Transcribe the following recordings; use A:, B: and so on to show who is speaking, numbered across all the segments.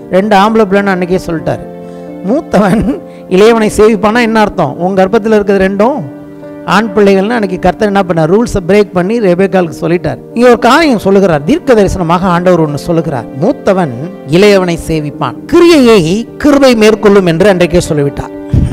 A: ரெண்டு ஆம்பளை பிள்ளைன்னு அன்னைக்கே சொல்லிட்டாரு மூத்தவன் இளையவனை சேவிப்பானா என்ன அர்த்தம் உன் கர்ப்பத்தில் இருக்கிறது ரெண்டும் ஆண் பிள்ளைகள்னு அன்னைக்கு கர்த்தர் என்ன பண்ணார் ரூல்ஸை பிரேக் பண்ணி ரெபேக்காலுக்கு சொல்லிட்டார் இங்க ஒரு காரியம் சொல்லுகிறார் தீர்க்க தரிசனமாக ஆண்டவர் ஒன்று சொல்லுகிறார் மூத்தவன் இளையவனை சேவிப்பான் கிரியையை கிருபை மேற்கொள்ளும் என்று அன்றைக்கே சொல்லிவிட்டார்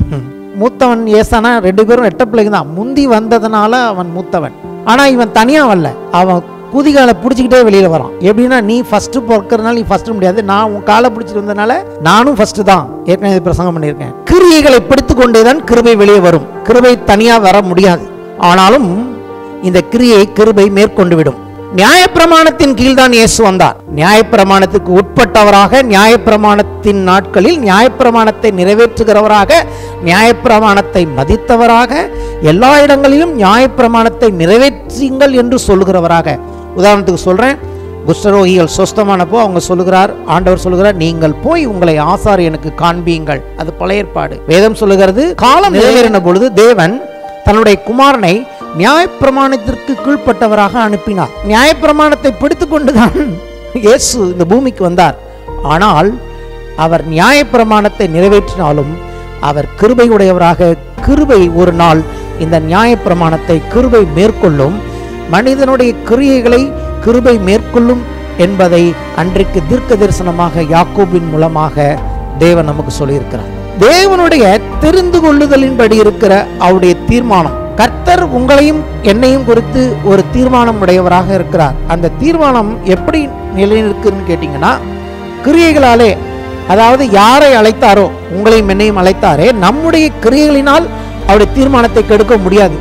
A: மூத்தவன் ஏசானா ரெண்டு பேரும் எட்ட பிள்ளைங்க தான் முந்தி வந்ததுனால அவன் மூத்தவன் ஆனா இவன் தனியா வரல அவன் குதிகாலை பிடிச்சிக்கிட்டே வெளியில வரான் எப்படின்னா நீ ஃபர்ஸ்ட் பிறக்கிறதுனால நீ ஃபர்ஸ்ட் முடியாது நான் உன் காலை பிடிச்சிட்டு வந்தனால நானும் ஃபர்ஸ்ட் தான் ஏற்கனவே இது பிரசங்கம் பண்ணியிருக்கேன் கிரியைகளை பிடித்து கொண்டேதான் கிருபை வெளியே வரும் கிருபை தனியா வர முடியாது ஆனாலும் இந்த கிரியை கிருபை மேற்கொண்டு விடும் நியாயப்பிரமாணத்தின் கீழ்தான் இயேசு வந்தார் நியாயப்பிரமாணத்துக்கு உட்பட்டவராக நியாயப்பிரமாணத்தின் நாட்களில் நியாயப்பிரமாணத்தை நிறைவேற்றுகிறவராக நியாயப்பிரமாணத்தை மதித்தவராக எல்லா இடங்களிலும் நியாயப்பிரமாணத்தை நிறைவேற்றுங்கள் என்று சொல்லுகிறவராக உதாரணத்துக்கு சொல்றேன் குஷ்டரோகிகள் சொஸ்தமானப்போ அவங்க சொல்லுகிறார் ஆண்டவர் சொல்லுகிறார் நீங்கள் போய் உங்களை ஆசாரியனுக்கு காண்பீங்கள் அது பழைய ஏற்பாடு வேதம் சொல்லுகிறது காலம் நிறைவேறின பொழுது தேவன் தன்னுடைய குமாரனை நியாயப்பிரமாணத்திற்கு கீழ்ப்பட்டவராக அனுப்பினார் நியாயப்பிரமாணத்தை பிடித்து கொண்டுதான் இயேசு இந்த பூமிக்கு வந்தார் ஆனால் அவர் நியாயப்பிரமாணத்தை நிறைவேற்றினாலும் அவர் கிருபையுடையவராக கிருபை ஒரு நாள் இந்த நியாயப்பிரமாணத்தை கிருபை மேற்கொள்ளும் மனிதனுடைய கிரியைகளை கிருபை மேற்கொள்ளும் என்பதை அன்றைக்கு தீர்க்க தரிசனமாக யாக்கோபின் மூலமாக தேவன் நமக்கு சொல்லியிருக்கிறார் தேவனுடைய தெரிந்து கொள்ளுதலின்படி இருக்கிற அவருடைய தீர்மானம் கர்த்தர் உங்களையும் என்னையும் குறித்து ஒரு தீர்மானம் உடையவராக இருக்கிறார் அந்த தீர்மானம் எப்படி நிலைநிற்குன்னு கேட்டிங்கன்னா கிரியைகளாலே அதாவது யாரை அழைத்தாரோ உங்களையும் என்னையும் அழைத்தாரே நம்முடைய கிரியைகளினால் அவருடைய தீர்மானத்தை கெடுக்க முடியாது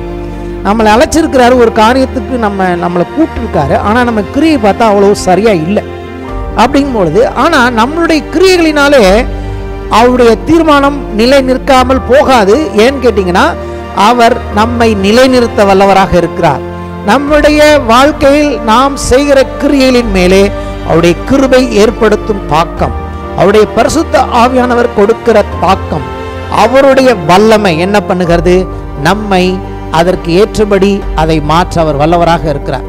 A: நம்மளை அழைச்சிருக்கிறாரு ஒரு காரியத்துக்கு நம்ம நம்மளை கூப்பிட்டுருக்காரு ஆனால் நம்ம கிரியை பார்த்தா அவ்வளோ சரியா இல்லை அப்படிங்கும் பொழுது ஆனால் நம்மளுடைய கிரியைகளினாலே அவருடைய தீர்மானம் நிலை நிற்காமல் போகாது ஏன்னு கேட்டிங்கன்னா அவர் நம்மை நிலைநிறுத்த வல்லவராக இருக்கிறார் நம்முடைய வாழ்க்கையில் நாம் செய்கிற கிரியைகளின் மேலே அவருடைய கிருபை ஏற்படுத்தும் தாக்கம் அவருடைய பரிசுத்த ஆவியானவர் கொடுக்கிற தாக்கம் அவருடைய வல்லமை என்ன பண்ணுகிறது நம்மை அதற்கு ஏற்றபடி அதை மாற்ற அவர் வல்லவராக இருக்கிறார்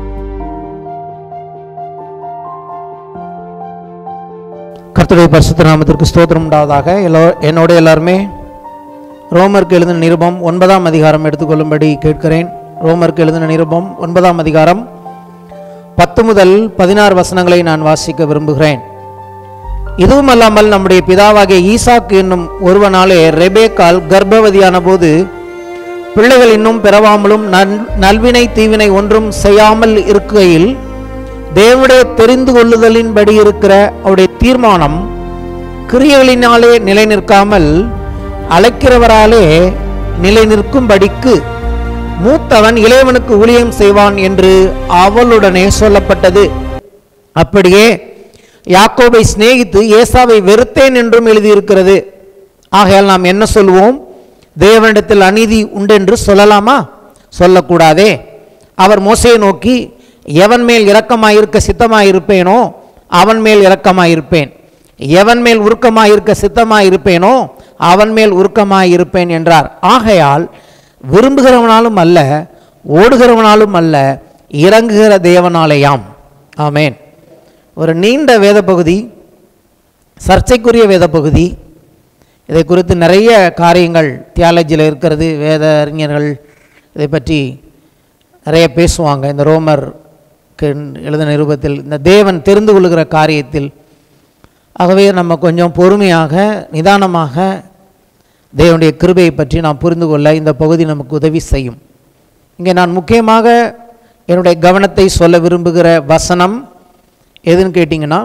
A: கர்த்தருடைய பரிசுத்த நாமத்திற்கு ஸ்தோத்திரம் உண்டாவதாக எல்லோ என்னோட எல்லாருமே ரோமருக்கு எழுதின நிருபம் ஒன்பதாம் அதிகாரம் எடுத்துக்கொள்ளும்படி கேட்கிறேன் ரோமருக்கு எழுதின நிருபம் ஒன்பதாம் அதிகாரம் பத்து முதல் பதினாறு வசனங்களை நான் வாசிக்க விரும்புகிறேன் இதுவும் அல்லாமல் நம்முடைய பிதாவாகிய ஈசாக்கு என்னும் ஒருவனாலே ரெபேக்கால் கர்ப்பவதியான போது பிள்ளைகள் இன்னும் பிறவாமலும் நல்- நல்வினை தீவினை ஒன்றும் செய்யாமல் இருக்கையில் தேவனுடைய தெரிந்து கொள்ளுதலின்படி இருக்கிற அவருடைய தீர்மானம் கிரியைகளினாலே நிலை நிற்காமல் அழைக்கிறவராலே நிலை நிற்கும்படிக்கு மூத்தவன் இளையவனுக்கு ஊழியம் செய்வான் என்று அவளுடனே சொல்லப்பட்டது அப்படியே யாக்கோபை சிநேகித்து ஏசாவை வெறுத்தேன் என்றும் எழுதியிருக்கிறது ஆகையால் நாம் என்ன சொல்வோம் தேவனிடத்தில் அநீதி உண்டென்று சொல்லலாமா சொல்லக்கூடாதே அவர் மோசையை நோக்கி எவன் மேல் இரக்கமாயிருக்க சித்தமாயிருப்பேனோ அவன் மேல் இரக்கமாயிருப்பேன் எவன் மேல் உருக்கமாயிருக்க சித்தமாயிருப்பேனோ அவன் மேல் உருக்கமாயிருப்பேன் என்றார் ஆகையால் விரும்புகிறவனாலும் அல்ல ஓடுகிறவனாலும் அல்ல இறங்குகிற தேவனாலேயாம் ஆமென் ஒரு நீண்ட வேத பகுதி சர்ச்சைக்குரிய வேத பகுதி இதை குறித்து நிறைய காரியங்கள் தியாலஜியில் இருக்கிறது வேத அறிஞர்கள் இதை பற்றி நிறைய பேசுவாங்க இந்த ரோமர் எழுதின நிருபத்தில் இந்த தேவன் தெரிந்து கொள்ளுகிற காரியத்தில் ஆகவே நம்ம கொஞ்சம் பொறுமையாக நிதானமாக தேவனுடைய கிருபையை பற்றி நாம் புரிந்து கொள்ள இந்த பகுதி நமக்கு உதவி செய்யும் இங்கே நான் முக்கியமாக என்னுடைய கவனத்தை சொல்ல விரும்புகிற வசனம் எதுன்னு கேட்டிங்கன்னா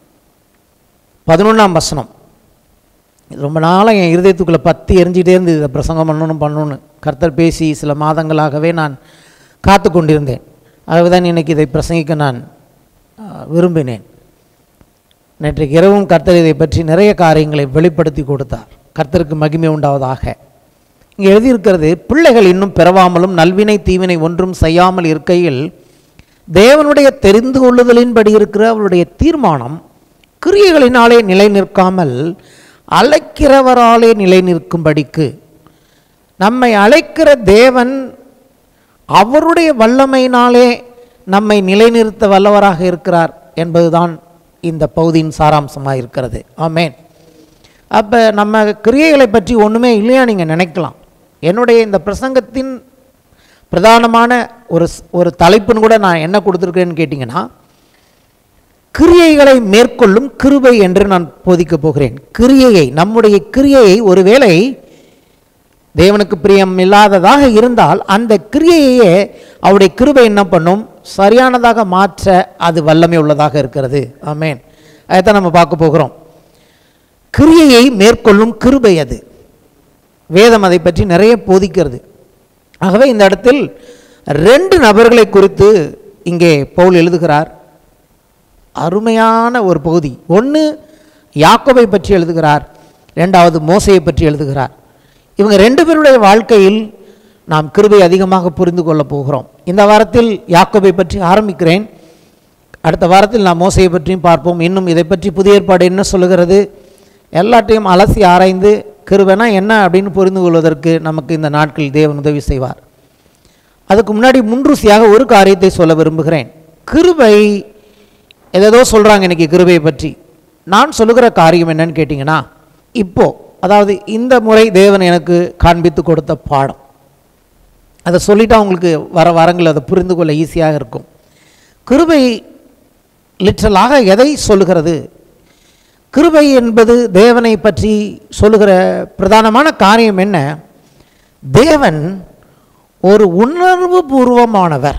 A: பதினொன்றாம் வசனம் இது ரொம்ப நாளாக என் இருதயத்துக்குள்ளே பத்தி எரிஞ்சிட்டே இருந்து இதை பிரசங்கம் பண்ணணும் பண்ணணும்னு கர்த்தர் பேசி சில மாதங்களாகவே நான் காத்து கொண்டிருந்தேன் ஆகவே தான் இன்னைக்கு இதை பிரசங்கிக்க நான் ஆ, விரும்பினேன் நேற்றைக்கு இரவும் கர்த்தர் இதை பற்றி நிறைய காரியங்களை வெளிப்படுத்தி கொடுத்தார் கர்த்தருக்கு மகிமை உண்டாவதாக இங்கே எழுதியிருக்கிறது பிள்ளைகள் இன்னும் பிறவாமலும் நல்வினை தீவினை ஒன்றும் செய்யாமல் இருக்கையில் தேவனுடைய தெரிந்து கொள்ளுதலின்படி இருக்கிற அவருடைய தீர்மானம் கிரியைகளினாலே நிலை நிற்காமல் அழைக்கிறவராலே நிலை நிற்கும்படிக்கு நம்மை அழைக்கிற தேவன் அவருடைய வல்லமையினாலே நம்மை நிலைநிறுத்த வல்லவராக இருக்கிறார் என்பதுதான் இந்த பகுதியின் சாராம்சமாக இருக்கிறது ஆமென் அப்போ நம்ம கிரியைகளை பற்றி ஒன்றுமே இல்லையா நீங்கள் நினைக்கலாம் என்னுடைய இந்த பிரசங்கத்தின் பிரதானமான ஒரு ஸ்- ஒரு தலைப்புன்னு கூட நான் என்ன கொடுத்துருக்கேன்னு கேட்டிங்கன்னா கிரியைகளை மேற்கொள்ளும் கிருபை என்று நான் போதிக்கப் போகிறேன் கிரியையை நம்முடைய கிரியையை ஒருவேளை தேவனுக்கு பிரியம் இல்லாததாக இருந்தால் அந்த கிரியையே அவருடைய கிருபை என்ன பண்ணும் சரியானதாக மாற்ற அது வல்லமை உள்ளதாக இருக்கிறது ஆமென் அதைத்தான் நம்ம பார்க்க போகிறோம் கிரியையை மேற்கொள்ளும் கிருபை அது வேதம் அதை பற்றி நிறைய போதிக்கிறது ஆகவே இந்த இடத்தில் ரெண்டு நபர்களை குறித்து இங்கே பவுல் எழுதுகிறார் அருமையான ஒரு பகுதி ஒன்று யாக்கோபை பற்றி எழுதுகிறார் ரெண்டாவது மோசையை பற்றி எழுதுகிறார் இவங்க ரெண்டு பேருடைய வாழ்க்கையில் நாம் கிருபை அதிகமாக புரிந்து கொள்ளப் போகிறோம் இந்த வாரத்தில் யாக்கோபை பற்றி ஆரம்பிக்கிறேன் அடுத்த வாரத்தில் நாம் மோசையை பற்றியும் பார்ப்போம் இன்னும் இதை பற்றி புதிய ஏற்பாடு என்ன சொல்லுகிறது எல்லாத்தையும் அலசி ஆராய்ந்து கிருபைனா என்ன அப்படின்னு புரிந்து கொள்வதற்கு நமக்கு இந்த நாட்களில் தேவன் உதவி செய்வார் அதுக்கு முன்னாடி முன்ருசியாக ஒரு காரியத்தை சொல்ல விரும்புகிறேன் கிருபை ஏதேதோ சொல்கிறாங்க இன்னைக்கு கிருபையை பற்றி நான் சொல்லுகிற காரியம் என்னன்னு கேட்டிங்கன்னா இப்போ அதாவது இந்த முறை தேவன் எனக்கு காண்பித்து கொடுத்த பாடம் அதை சொல்லிட்டா உங்களுக்கு வர வாரங்கள் அதை புரிந்து கொள்ள ஈஸியாக இருக்கும் கிருபை லிட்ரலாக எதை சொல்லுகிறது கிருபை என்பது தேவனை பற்றி சொல்லுகிற பிரதானமான காரியம் என்ன தேவன் ஒரு உணர்வு பூர்வமானவர்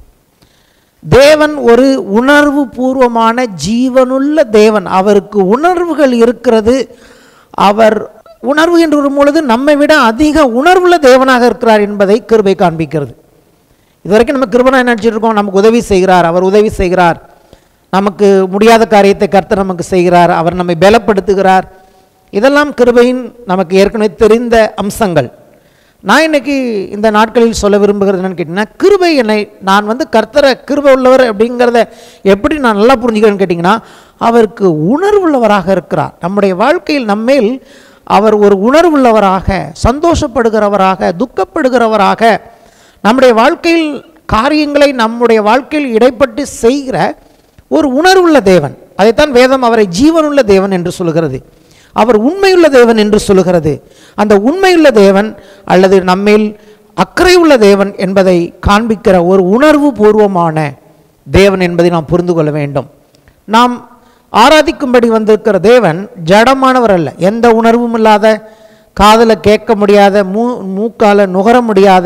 A: தேவன் ஒரு உணர்வு பூர்வமான ஜீவனுள்ள தேவன் அவருக்கு உணர்வுகள் இருக்கிறது அவர் உணர்வு என்று வரும் பொழுது நம்மை விட அதிக உணர்வுள்ள தேவனாக இருக்கிறார் என்பதை கிருபை காண்பிக்கிறது இதுவரைக்கும் நம்ம கிருபனா என்ன நினச்சிட்டு இருக்கோம் நமக்கு உதவி செய்கிறார் அவர் உதவி செய்கிறார் நமக்கு முடியாத காரியத்தை கர்த்தர் நமக்கு செய்கிறார் அவர் நம்மை பலப்படுத்துகிறார் இதெல்லாம் கிருபையின் நமக்கு ஏற்கனவே தெரிந்த அம்சங்கள் நான் இன்னைக்கு இந்த நாட்களில் சொல்ல விரும்புகிறது என்னன்னு கேட்டிங்கன்னா கிருபை என்னை நான் வந்து கர்த்தரை கிருபை உள்ளவர் அப்படிங்கிறத எப்படி நான் நல்லா புரிஞ்சுக்கிறேன்னு கேட்டிங்கன்னா அவருக்கு உணர்வுள்ளவராக இருக்கிறார் நம்முடைய வாழ்க்கையில் நம்மேல் அவர் ஒரு உணர்வுள்ளவராக சந்தோஷப்படுகிறவராக துக்கப்படுகிறவராக நம்முடைய வாழ்க்கையில் காரியங்களை நம்முடைய வாழ்க்கையில் இடைப்பட்டு செய்கிற ஒரு உணர்வுள்ள தேவன் அதைத்தான் வேதம் அவரை ஜீவனுள்ள தேவன் என்று சொல்கிறது அவர் உண்மையுள்ள தேவன் என்று சொல்கிறது அந்த உண்மையுள்ள தேவன் அல்லது நம்மேல் அக்கறை உள்ள தேவன் என்பதை காண்பிக்கிற ஒரு உணர்வு பூர்வமான தேவன் என்பதை நாம் புரிந்து கொள்ள வேண்டும் நாம் ஆராதிக்கும்படி வந்திருக்கிற தேவன் ஜடமானவர் அல்ல எந்த உணர்வும் இல்லாத காதில் கேட்க முடியாத மூ மூக்கால நுகர முடியாத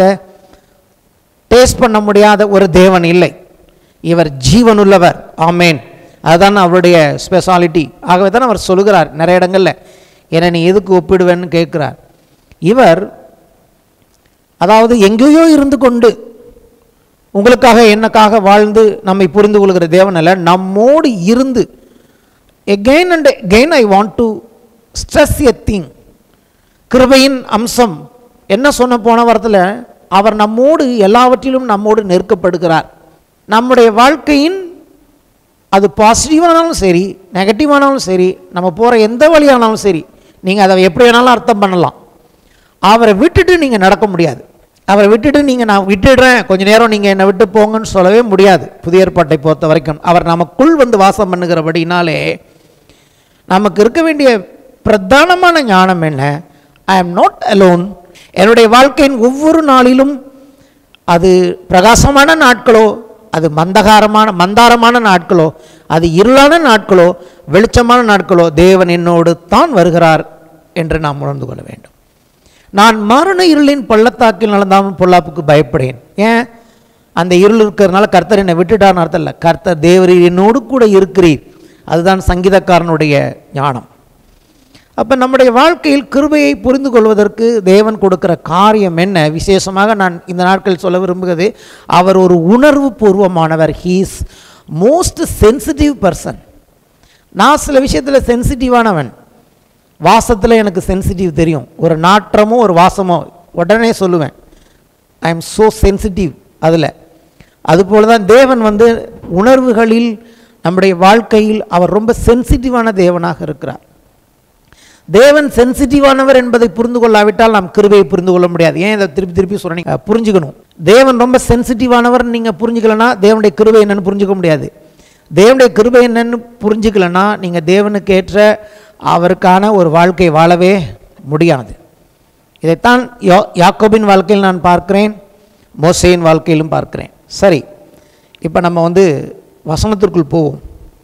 A: டேஸ்ட் பண்ண முடியாத ஒரு தேவன் இல்லை இவர் ஜீவனுள்ளவர் ஆமேன் அதுதான் அவருடைய ஸ்பெஷாலிட்டி ஆகவே தான் அவர் சொல்லுகிறார் நிறைய இடங்களில் என்னை நீ எதுக்கு ஒப்பிடுவேன்னு கேட்குறார் இவர் அதாவது எங்கேயோ இருந்து கொண்டு உங்களுக்காக என்னக்காக வாழ்ந்து நம்மை புரிந்து கொள்கிற தேவன் அல்ல நம்மோடு இருந்து again and again I want to stress a thing கிருபையின் அம்சம் என்ன சொன்ன போன வாரத்தில் அவர் நம்மோடு எல்லாவற்றிலும் நம்மோடு நெருக்கப்படுகிறார் நம்முடைய வாழ்க்கையின் அது பாசிட்டிவானாலும் சரி நெகட்டிவானாலும் சரி நம்ம போகிற எந்த வழியானாலும் சரி நீங்கள் அதை எப்படி வேணாலும் அர்த்தம் பண்ணலாம் அவரை விட்டுட்டு நீங்கள் நடக்க முடியாது அவரை விட்டுட்டு நீங்கள் நான் விட்டுடுறேன் கொஞ்ச நேரம் நீங்கள் என்னை விட்டு போங்கன்னு சொல்லவே முடியாது புதிய ஏற்பாட்டை பொறுத்த வரைக்கும் அவர் நமக்குள் வந்து வாசம் பண்ணுகிறபடினாலே நமக்கு இருக்க வேண்டிய பிரதானமான ஞானம் என்ன ஐ ஆம் நாட் அலோன் என்னுடைய வாழ்க்கையின் ஒவ்வொரு நாளிலும் அது பிரகாசமான நாட்களோ அது மந்தகாரமான மந்தாரமான நாட்களோ அது இருளான நாட்களோ வெளிச்சமான நாட்களோ தேவன் என்னோடு தான் வருகிறார் என்று நாம் உணர்ந்து கொள்ள வேண்டும் நான் மரண இருளின் பள்ளத்தாக்கில் நடந்தாலும் பொல்லாப்புக்கு பயப்படேன் ஏன் அந்த இருள் இருக்கிறதுனால கர்த்தர் என்னை விட்டுட்டான்னு அர்த்தம் இல்லை கர்த்தர் தேவரீர் என்னோடு கூட இருக்கிறீர் அதுதான் சங்கீதக்காரனுடைய ஞானம் அப்போ நம்முடைய வாழ்க்கையில் கிருபையை புரிந்து கொள்வதற்கு தேவன் கொடுக்கிற காரியம் என்ன விசேஷமாக நான் இந்த நாட்களில் சொல்ல விரும்புகிறது அவர் ஒரு உணர்வு பூர்வமானவர் ஹீஸ் மோஸ்ட் சென்சிட்டிவ் பர்சன் நான் சில விஷயத்தில் சென்சிட்டிவானவன் வாசத்தில் எனக்கு சென்சிட்டிவ் தெரியும் ஒரு நாற்றமோ ஒரு வாசமோ உடனே சொல்லுவேன் ஐ எம் ஸோ சென்சிட்டிவ் அதில் அதுபோல தான் தேவன் வந்து உணர்வுகளில் நம்முடைய வாழ்க்கையில் அவர் ரொம்ப சென்சிட்டிவான தேவனாக இருக்கிறார் தேவன் சென்சிட்டிவானவர் என்பதை புரிந்து கொள்ளாவிட்டால் நாம் கிருபையை புரிந்து கொள்ள முடியாது ஏன் இதை திருப்பி திருப்பி சொல்றீங்க புரிஞ்சுக்கணும் தேவன் ரொம்ப சென்சிட்டிவானவர் நீங்கள் புரிஞ்சுக்கலனா தேவனுடைய கிருபை என்னன்னு புரிஞ்சுக்க முடியாது தேவனுடைய கிருபை என்னன்னு புரிஞ்சுக்கலன்னா நீங்கள் தேவனுக்கு ஏற்ற அவருக்கான ஒரு வாழ்க்கை வாழவே முடியாது இதைத்தான் யோ யாக்கோபின் வாழ்க்கையில் நான் பார்க்கிறேன் மோசையின் வாழ்க்கையிலும் பார்க்கிறேன் சரி இப்போ நம்ம வந்து வசனத்திற்குள் போவோம்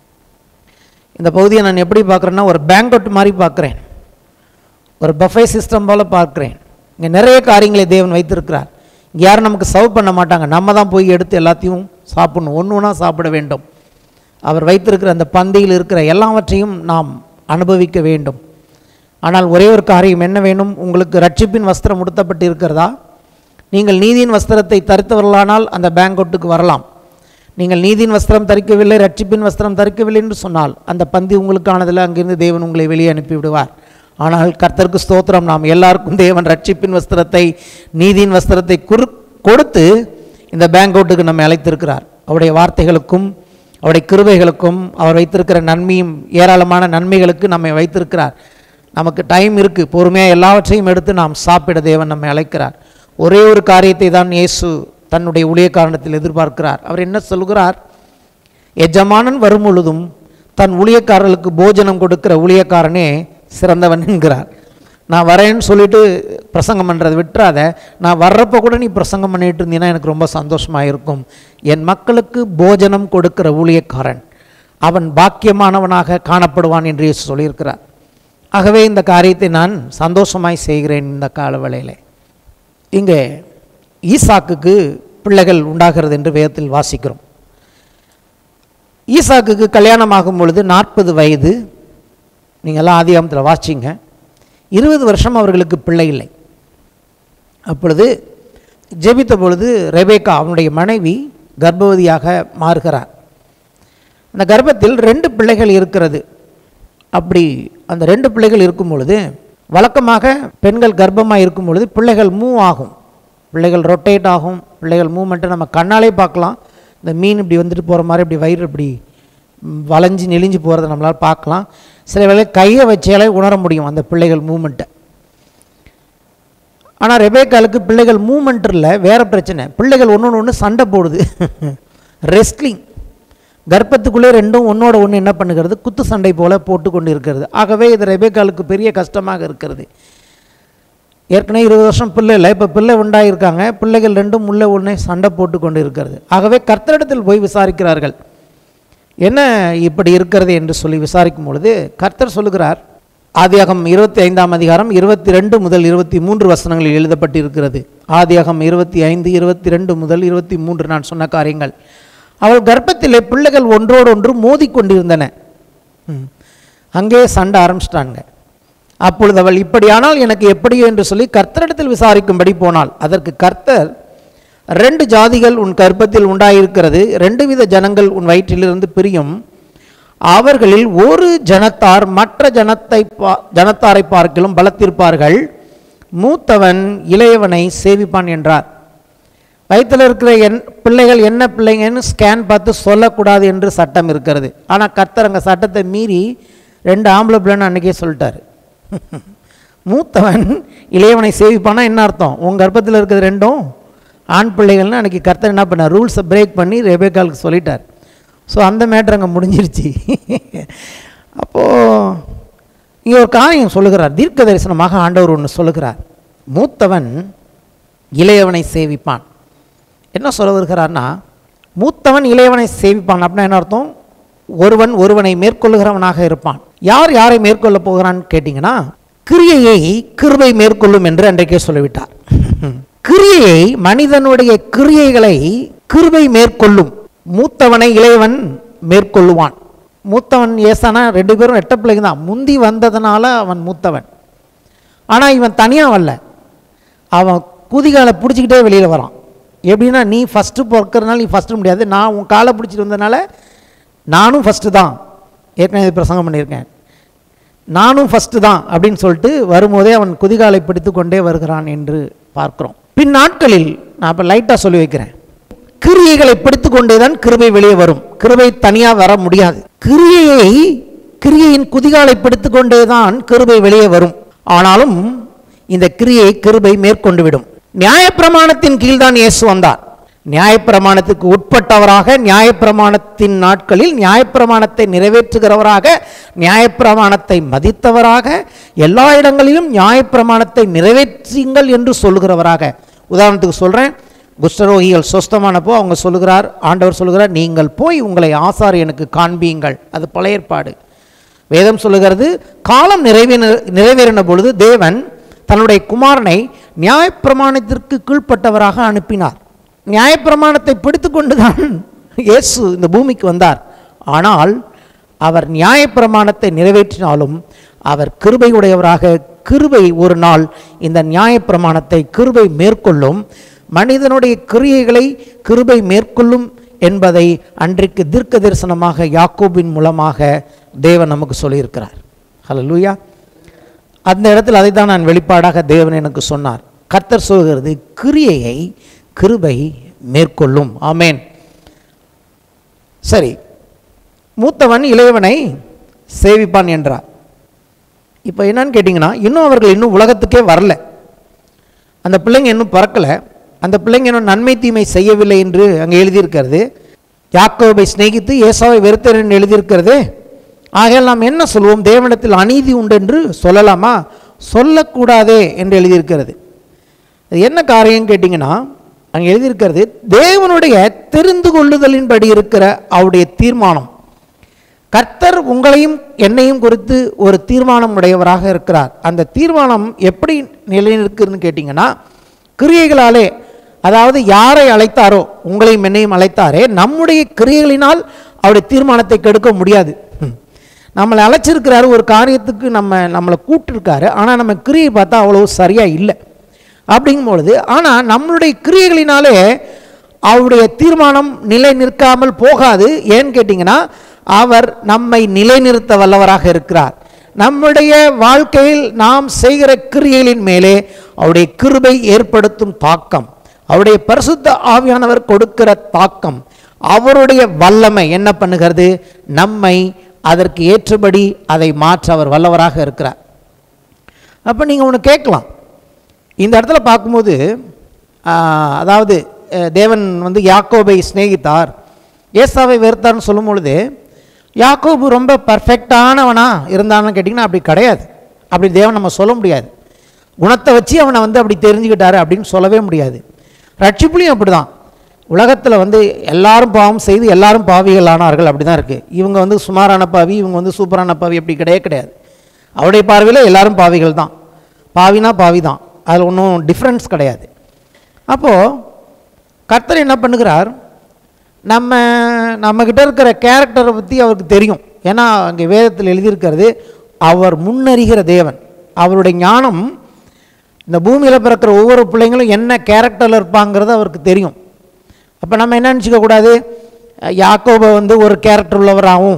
A: இந்த பகுதியை நான் எப்படி பார்க்குறேன்னா ஒரு பேங்கட் மாதிரி பார்க்குறேன் ஒரு பஃபே சிஸ்டம் போல் பார்க்குறேன் இங்கே நிறைய காரியங்களை தேவன் வைத்திருக்கிறார் இங்கே யாரும் நமக்கு சர்வ் பண்ண மாட்டாங்க நம்ம தான் போய் எடுத்து எல்லாத்தையும் சாப்பிடணும் ஒன்று ஒன்றா சாப்பிட வேண்டும் அவர் வைத்திருக்கிற அந்த பந்தியில் இருக்கிற எல்லாவற்றையும் நாம் அனுபவிக்க வேண்டும் ஆனால் ஒரே ஒரு காரியம் என்ன வேணும் உங்களுக்கு ரட்சிப்பின் வஸ்திரம் உடுத்தப்பட்டு இருக்கிறதா நீங்கள் நீதியின் வஸ்திரத்தை தரித்தவர்களானால் அந்த பேங்கோட்டுக்கு வரலாம் நீங்கள் நீதியின் வஸ்திரம் தரிக்கவில்லை ரட்சிப்பின் வஸ்திரம் தரிக்கவில்லை என்று சொன்னால் அந்த பந்தி உங்களுக்கானதில் அங்கிருந்து தேவன் உங்களை வெளியே அனுப்பி விடுவார் ஆனால் கர்த்தருக்கு ஸ்தோத்திரம் நாம் எல்லாருக்கும் தேவன் ரட்சிப்பின் வஸ்திரத்தை நீதியின் வஸ்திரத்தை குறு கொடுத்து இந்த பேங்கோட்டுக்கு நம்மை அழைத்திருக்கிறார் அவருடைய வார்த்தைகளுக்கும் அவருடைய கிருபைகளுக்கும் அவர் வைத்திருக்கிற நன்மையும் ஏராளமான நன்மைகளுக்கு நம்மை வைத்திருக்கிறார் நமக்கு டைம் இருக்குது பொறுமையாக எல்லாவற்றையும் எடுத்து நாம் சாப்பிட தேவன் நம்மை அழைக்கிறார் ஒரே ஒரு காரியத்தை தான் இயேசு தன்னுடைய ஊழியக்காரணத்தில் எதிர்பார்க்கிறார் அவர் என்ன சொல்கிறார் எஜமானன் வரும் பொழுதும் தன் ஊழியக்காரர்களுக்கு போஜனம் கொடுக்கிற ஊழியக்காரனே சிறந்தவன் என்கிறார் நான் வரேன்னு சொல்லிட்டு பிரசங்கம் பண்ணுறதை விட்டுறாத நான் வர்றப்போ கூட நீ பிரசங்கம் பண்ணிட்டு இருந்தீங்கன்னா எனக்கு ரொம்ப சந்தோஷமாக இருக்கும் என் மக்களுக்கு போஜனம் கொடுக்கிற ஊழியக்காரன் அவன் பாக்கியமானவனாக காணப்படுவான் என்று இயேசு சொல்லியிருக்கிறார் ஆகவே இந்த காரியத்தை நான் சந்தோஷமாய் செய்கிறேன் இந்த காலவேளையில் இங்கே ஈசாக்குக்கு பிள்ளைகள் உண்டாகிறது என்று வேதத்தில் வாசிக்கிறோம் ஈசாக்குக்கு கல்யாணம் ஆகும் பொழுது நாற்பது வயது நீங்கள்லாம் ஆதிகாமத்தில் வாசிங்க இருபது வருஷம் அவர்களுக்கு பிள்ளை இல்லை அப்பொழுது ஜெபித்த பொழுது ரெபேக்கா அவனுடைய மனைவி கர்ப்பவதியாக மாறுகிறார் அந்த கர்ப்பத்தில் ரெண்டு பிள்ளைகள் இருக்கிறது அப்படி அந்த ரெண்டு பிள்ளைகள் இருக்கும் பொழுது வழக்கமாக பெண்கள் கர்ப்பமாக இருக்கும் பொழுது பிள்ளைகள் மூவ் ஆகும் பிள்ளைகள் ரொட்டேட் ஆகும் பிள்ளைகள் மூவ்மெண்ட்டை நம்ம கண்ணாலே பார்க்கலாம் இந்த மீன் இப்படி வந்துட்டு போகிற மாதிரி இப்படி வயிறு இப்படி ம், வளைஞ்சு நெளிஞ்சு போகிறத நம்மளால் பார்க்கலாம் சில வேளை கையை வச்சாலே உணர முடியும் அந்த பிள்ளைகள் மூமெண்ட்டை ஆனால் ரெபேக்காலுக்கு பிள்ளைகள் மூமெண்ட் இல்லை வேறு பிரச்சனை பிள்ளைகள் ஒன்று ஒன்று சண்டை போடுது ரெஸ்ட்லிங் கர்ப்பத்துக்குள்ளே ரெண்டும் ஒன்றோட ஒன்று என்ன பண்ணுகிறது குத்து சண்டை போல போட்டு கொண்டு இருக்கிறது ஆகவே இது ரெபேக்காலுக்கு பெரிய கஷ்டமாக இருக்கிறது ஏற்கனவே இருபது வருஷம் பிள்ளை இல்லை இப்போ பிள்ளை உண்டாயிருக்காங்க பிள்ளைகள் ரெண்டும் உள்ள ஒன்றே சண்டை போட்டு கொண்டு இருக்கிறது ஆகவே கர்த்தரிடத்தில் போய் விசாரிக்கிறார்கள் என்ன இப்படி இருக்கிறது என்று சொல்லி விசாரிக்கும் பொழுது கர்த்தர் சொல்லுகிறார் ஆதியாகம் இருபத்தி ஐந்தாம் அதிகாரம் இருபத்தி ரெண்டு முதல் இருபத்தி மூன்று வசனங்களில் எழுதப்பட்டிருக்கிறது ஆதியாகம் இருபத்தி ஐந்து இருபத்தி ரெண்டு முதல் இருபத்தி மூன்று நான் சொன்ன காரியங்கள் அவள் கர்ப்பத்திலே பிள்ளைகள் ஒன்றோடு ஒன்று மோதிக்கொண்டிருந்தன ம். அங்கே சண்டை ஆரம்பிச்சிட்டாங்க அப்பொழுது அவள் இப்படியானால் எனக்கு எப்படியோ என்று சொல்லி கர்த்தரிடத்தில் விசாரிக்கும்படி போனாள் அதற்கு கர்த்தர் ரெண்டு ஜாதிகள் உன் கர்ப்பத்தில் உண்டாயிருக்கிறது ரெண்டு வித ஜனங்கள் உன் வயிற்றிலிருந்து பிரியும் அவர்களில் ஒரு ஜனத்தார் மற்ற ஜனத்தை பா ஜனத்தாரை பார்க்கிலும் பலத்திருப்பார்கள் மூத்தவன் இளையவனை சேவிப்பான் என்றார் வயிற்றில் இருக்கிற என் பிள்ளைகள் என்ன பிள்ளைங்கன்னு ஸ்கேன் பார்த்து சொல்லக்கூடாது என்று சட்டம் இருக்கிறது ஆனால் கர்த்தர் அங்கே சட்டத்தை மீறி ரெண்டு ஆம்பளை பிள்ளைன்னு அன்றைக்கே சொல்லிட்டாரு மூத்தவன் இளையவனை சேவிப்பானா என்ன அர்த்தம் உன் கர்ப்பத்தில் இருக்கிறது ரெண்டும் ஆண் பிள்ளைகள்னு அன்றைக்கி கர்த்தர் என்ன பண்ணார் ரூல்ஸை பிரேக் பண்ணி ரெபேக்காலுக்கு சொல்லிட்டார் ஸோ அந்த மேட்ரு அங்கே முடிஞ்சிருச்சு அப்போது இங்கே ஒரு காரியம் சொல்லுகிறார் தீர்க்க தரிசனமாக ஆண்டவர் ஒன்று சொல்லுகிறார் மூத்தவன் இளையவனை சேவிப்பான் என்ன சொல்ல வருகிறார்னா மூத்தவன் இளையவனை சேவிப்பான் அப்படின்னா என்ன அர்த்தம் ஒருவன் ஒருவனை மேற்கொள்ளுகிறவனாக இருப்பான் யார் யாரை மேற்கொள்ள போகிறான்னு கேட்டிங்கன்னா கிரியையை கிருபை மேற்கொள்ளும் என்று அன்றைக்கே சொல்லிவிட்டார் கிரியையை மனிதனுடைய கிரியைகளை கிருபை மேற்கொள்ளும் மூத்தவனை இளையவன் மேற்கொள்ளுவான் மூத்தவன் ஏசானா ரெண்டு பேரும் எட்ட பிள்ளைங்க தான் முந்தி வந்ததுனால அவன் மூத்தவன் ஆனால் இவன் தனியாக வரல அவன் குதிகாலை பிடிச்சிக்கிட்டே வெளியில் வரான் எப்படின்னா நீ ஃபஸ்ட்டு பிறக்கிறதுனால நீ ஃபஸ்ட்டு முடியாது நான் உன் காலை பிடிச்சிட்டு வந்ததுனால நானும் ஃபஸ்ட்டு தான் ஏற்கனவே இது பிரசங்கம் பண்ணியிருக்கேன் நானும் ஃபஸ்ட்டு தான் அப்படின்னு சொல்லிட்டு வரும்போதே அவன் குதிகாலை பிடித்து கொண்டே வருகிறான் என்று பார்க்கிறோம் பின் நாட்களில் நான் இப்போ லைட்டாக சொல்லி வைக்கிறேன் கிரியைகளை பிடித்து கொண்டே தான் கிருபை வெளியே வரும் கிருபை தனியாக வர முடியாது கிரியையை கிரியையின் குதிகாலை பிடித்து கொண்டே தான் கிருபை வெளியே வரும் ஆனாலும் இந்த கிரியை கிருபை மேற்கொண்டு விடும் நியாயப்பிரமாணத்தின் கீழ் தான் இயேசு வந்தார் நியாயப்பிரமாணத்துக்கு உட்பட்டவராக நியாயப்பிரமாணத்தின் நாட்களில் நியாயப்பிரமாணத்தை நிறைவேற்றுகிறவராக நியாயப்பிரமாணத்தை மதித்தவராக எல்லா இடங்களிலும் நியாயப்பிரமாணத்தை நிறைவேற்றுங்கள் என்று சொல்லுகிறவராக உதாரணத்துக்கு சொல்கிறேன் குஷ்டரோகிகள் சொஸ்தமானப்போ அவங்க சொல்லுகிறார் ஆண்டவர் சொல்லுகிறார் நீங்கள் போய் உங்களை ஆசாரியனுக்கு காண்பீங்கள் அது பழைய ஏற்பாடு வேதம் சொல்லுகிறது காலம் நிறைவேற நிறைவேறின பொழுது தேவன் தன்னுடைய குமாரனை நியாயப்பிரமாணத்திற்கு கீழ்ப்பட்டவராக அனுப்பினார் நியாயப்பிரமாணத்தை பிடித்து கொண்டுதான் இயேசு இந்த பூமிக்கு வந்தார் ஆனால் அவர் நியாயப்பிரமாணத்தை நிறைவேற்றினாலும் அவர் கிருபையுடையவராக கிருபை ஒரு நாள் இந்த நியாயப்பிரமாணத்தை கிருபை மேற்கொள்ளும் மனிதனுடைய கிரியைகளை கிருபை மேற்கொள்ளும் என்பதை அன்றைக்கு தீர்க்க தரிசனமாக யாக்கோபின் மூலமாக தேவன் நமக்கு சொல்லியிருக்கிறார் ஹalleluya அந்த இடத்தில் அதை தான் நான் வெளிப்பாடாக தேவன் எனக்கு சொன்னார் கர்த்தர் சொல்கிறது கிரியையை கிருபை மேற்கொள்ளும் ஆமேன் சரி மூத்தவன் இளையவனை சேவிப்பான் என்றார் இப்போ என்னன்னு கேட்டிங்கன்னா இன்னும் அவர்கள் இன்னும் உலகத்துக்கே வரல அந்த பிள்ளைங்க இன்னும் பறக்கலை அந்த பிள்ளைங்க இன்னும் நன்மை தீமை செய்யவில்லை என்று அங்கே எழுதியிருக்கிறது யாக்கோபை சிநேகித்து ஏசாவை வெறுத்தர் என்று எழுதியிருக்கிறது ஆகையால் நாம் என்ன சொல்வோம் தேவனிடத்தில் அநீதி உண்டு என்று சொல்லலாமா சொல்லக்கூடாதே என்று எழுதியிருக்கிறது அது என்ன காரியம் கேட்டிங்கன்னா அங்கே எழுதியிருக்கிறது தேவனுடைய தெரிந்து கொள்ளுதலின்படி இருக்கிற அவருடைய தீர்மானம் கர்த்தர் உங்களையும் என்னையும் குறித்து ஒரு தீர்மானம் உடையவராக இருக்கிறார் அந்த தீர்மானம் எப்படி நிலைநிற்குதுன்னு கேட்டிங்கன்னா கிரியைகளாலே அதாவது யாரை அழைத்தாரோ உங்களையும் என்னையும் அழைத்தாரே நம்முடைய கிரியைகளினால் அவருடைய தீர்மானத்தை கெடுக்க முடியாது ம். நம்மளை அழைச்சிருக்கிறாரு ஒரு காரியத்துக்கு நம்ம நம்மளை கூப்பிட்டுருக்காரு ஆனால் நம்ம கிரியை பார்த்தா அவ்வளோ சரியாக இல்லை அப்படிங்கும் பொழுது ஆனால் நம்மளுடைய கிரியைகளினாலே அவருடைய தீர்மானம் நிலை நிற்காமல் போகாது ஏன்னு கேட்டிங்கன்னா அவர் நம்மை நிலைநிறுத்த வல்லவராக இருக்கிறார் நம்முடைய வாழ்க்கையில் நாம் செய்கிற கிரியைகளின் மேலே அவருடைய கிருபை ஏற்படுத்தும் தாக்கம் அவருடைய பரிசுத்த ஆவியானவர் கொடுக்கிற தாக்கம் அவருடைய வல்லமை என்ன பண்ணுகிறது நம்மை அதற்கு ஏற்றபடி அதை மாற்ற அவர் வல்லவராக இருக்கிறார் அப்போ நீங்கள் ஒன்று கேட்கலாம் இந்த இடத்துல பார்க்கும்போது ஆ, அதாவது அஹ், தேவன் வந்து யாக்கோபை சிநேகித்தார் ஏசாவை வெறுத்தார்னு சொல்லும் பொழுது யாக்கோபு ரொம்ப பர்ஃபெக்டானவனா இருந்தான்னு கேட்டிங்கன்னா அப்படி கிடையாது அப்படி தேவன் நம்ம சொல்ல முடியாது குணத்தை வச்சு அவனை வந்து அப்படி தெரிஞ்சுக்கிட்டாரு அப்படின்னு சொல்லவே முடியாது ரட்சிப்புலையும் அப்படி தான் உலகத்தில் வந்து எல்லாரும் பாவம் செய்து எல்லாரும் பாவிகள் ஆனார்கள் அப்படி தான் இருக்குது இவங்க வந்து சுமாரான பாவி இவங்க வந்து சூப்பரான பாவி அப்படி கிடையவே கிடையாது அவருடைய பார்வையில் எல்லாரும் பாவிகள் தான் பாவினா பாவி தான் அதில் ஒன்றும் டிஃப்ரென்ஸ் கிடையாது அப்போது கர்த்தர் என்ன பண்ணுகிறார் நம்ம நம்மக்கிட்ட இருக்கிற கேரக்டரை பற்றி அவருக்கு தெரியும் ஏன்னா அங்கே வேதத்தில் எழுதியிருக்கிறது அவர் முன்னறிகிற தேவன் அவருடைய ஞானம் இந்த பூமியில் பிறக்கிற ஒவ்வொரு பிள்ளைங்களும் என்ன கேரக்டரில் இருப்பாங்கிறது அவருக்கு தெரியும் அப்போ நம்ம என்ன நினச்சிக்க கூடாது யாக்கோபை வந்து ஒரு கேரக்டர் உள்ளவராகவும்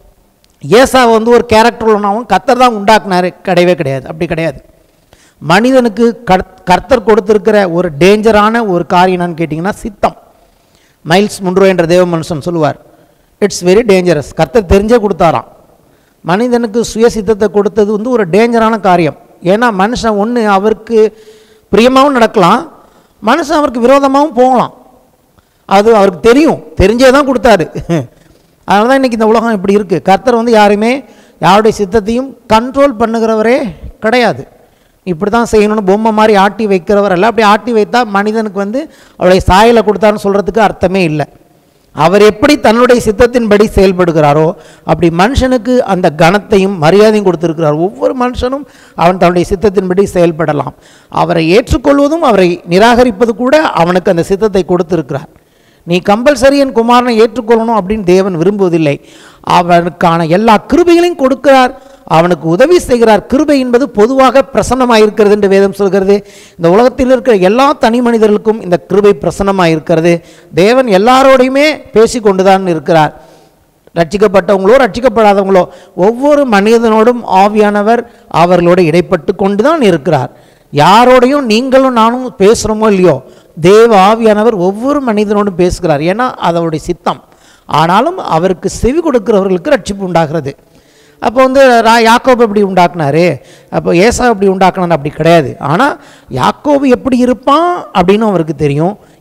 A: ஏசாவை வந்து ஒரு கேரக்டர் உள்ளவனாகவும் கர்த்தர் தான் உண்டாக்குனாரு கிடையவே கிடையாது அப்படி கிடையாது மனிதனுக்கு கர் கர்த்தர் கொடுத்துருக்கிற ஒரு டேஞ்சரான ஒரு காரியம் என்னன்னு கேட்டிங்கன்னா சித்தம் மைல்ஸ் முன்ரோ என்ற தேவ மனுஷன் சொல்லுவார் இட்ஸ் வெரி டேஞ்சரஸ் கர்த்தர் தெரிஞ்சே கொடுத்தாராம் மனிதனுக்கு சுயசித்தத்தை கொடுத்தது வந்து ஒரு டேஞ்சரான காரியம் ஏன்னா மனுஷன் ஒன்று அவருக்கு பிரியமாகவும் நடக்கலாம் மனுஷன் அவருக்கு விரோதமாகவும் போகலாம் அது அவருக்கு தெரியும் தெரிஞ்சே தான் கொடுத்தாரு அதனால தான் இன்றைக்கி இந்த உலகம் இப்படி இருக்குது கர்த்தர் வந்து யாருமே யாருடைய சித்தத்தையும் கண்ட்ரோல் பண்ணுகிறவரே கிடையாது இப்படி தான் செய்யணும்னு பொம்மை மாதிரி ஆட்டி வைக்கிறவர் அல்ல அப்படி ஆட்டி வைத்தா மனிதனுக்கு வந்து அவருடைய சாயலை கொடுத்தாருன்னு சொல்கிறதுக்கு அர்த்தமே இல்லை அவர் எப்படி தன்னுடைய சித்தத்தின்படி செயல்படுகிறாரோ அப்படி மனுஷனுக்கு அந்த கனத்தையும் மரியாதையும் கொடுத்திருக்கிறார் ஒவ்வொரு மனுஷனும் அவன் தன்னுடைய சித்தத்தின்படி செயல்படலாம் அவரை ஏற்றுக்கொள்வதும் அவரை நிராகரிப்பது கூட அவனுக்கு அந்த சித்தத்தை கொடுத்திருக்கிறார் நீ கம்பல்சரி என் குமாரனை ஏற்றுக்கொள்ளணும் அப்படின்னு தேவன் விரும்புவதில்லை அவனுக்கான எல்லா கிருபைகளையும் கொடுக்கிறார் அவனுக்கு உதவி செய்கிறார் கிருபை என்பது பொதுவாக பிரசன்னமாக இருக்கிறது என்று வேதம் சொல்கிறது இந்த உலகத்தில் இருக்கிற எல்லா தனி மனிதர்களுக்கும் இந்த கிருபை பிரசன்னமாக இருக்கிறது தேவன் எல்லாரோடையுமே பேசி கொண்டுதான் இருக்கிறார் ரட்சிக்கப்பட்டவங்களோ ரட்சிக்கப்படாதவங்களோ ஒவ்வொரு மனிதனோடும் ஆவியானவர் அவர்களோடு இடைப்பட்டு கொண்டு தான் இருக்கிறார் யாரோடையும் நீங்களும் நானும் பேசுகிறோமோ இல்லையோ தேவ ஆவியானவர் ஒவ்வொரு மனிதனோடும் பேசுகிறார் ஏன்னா அது அவருடைய சித்தம் ஆனாலும் அவருக்கு செவி கொடுக்கிறவர்களுக்கு ரட்சிப்பு உண்டாகிறது அப்போ வந்து ரா- யாக்கோபு எப்படி உண்டாக்குனாரு அப்போ ஏசா எப்படி உண்டாக்குனாரு அப்படி கிடையாது ஆனால் யாக்கோபு எப்படி இருப்பான் அப்படின்னு அவருக்கு தெரியும்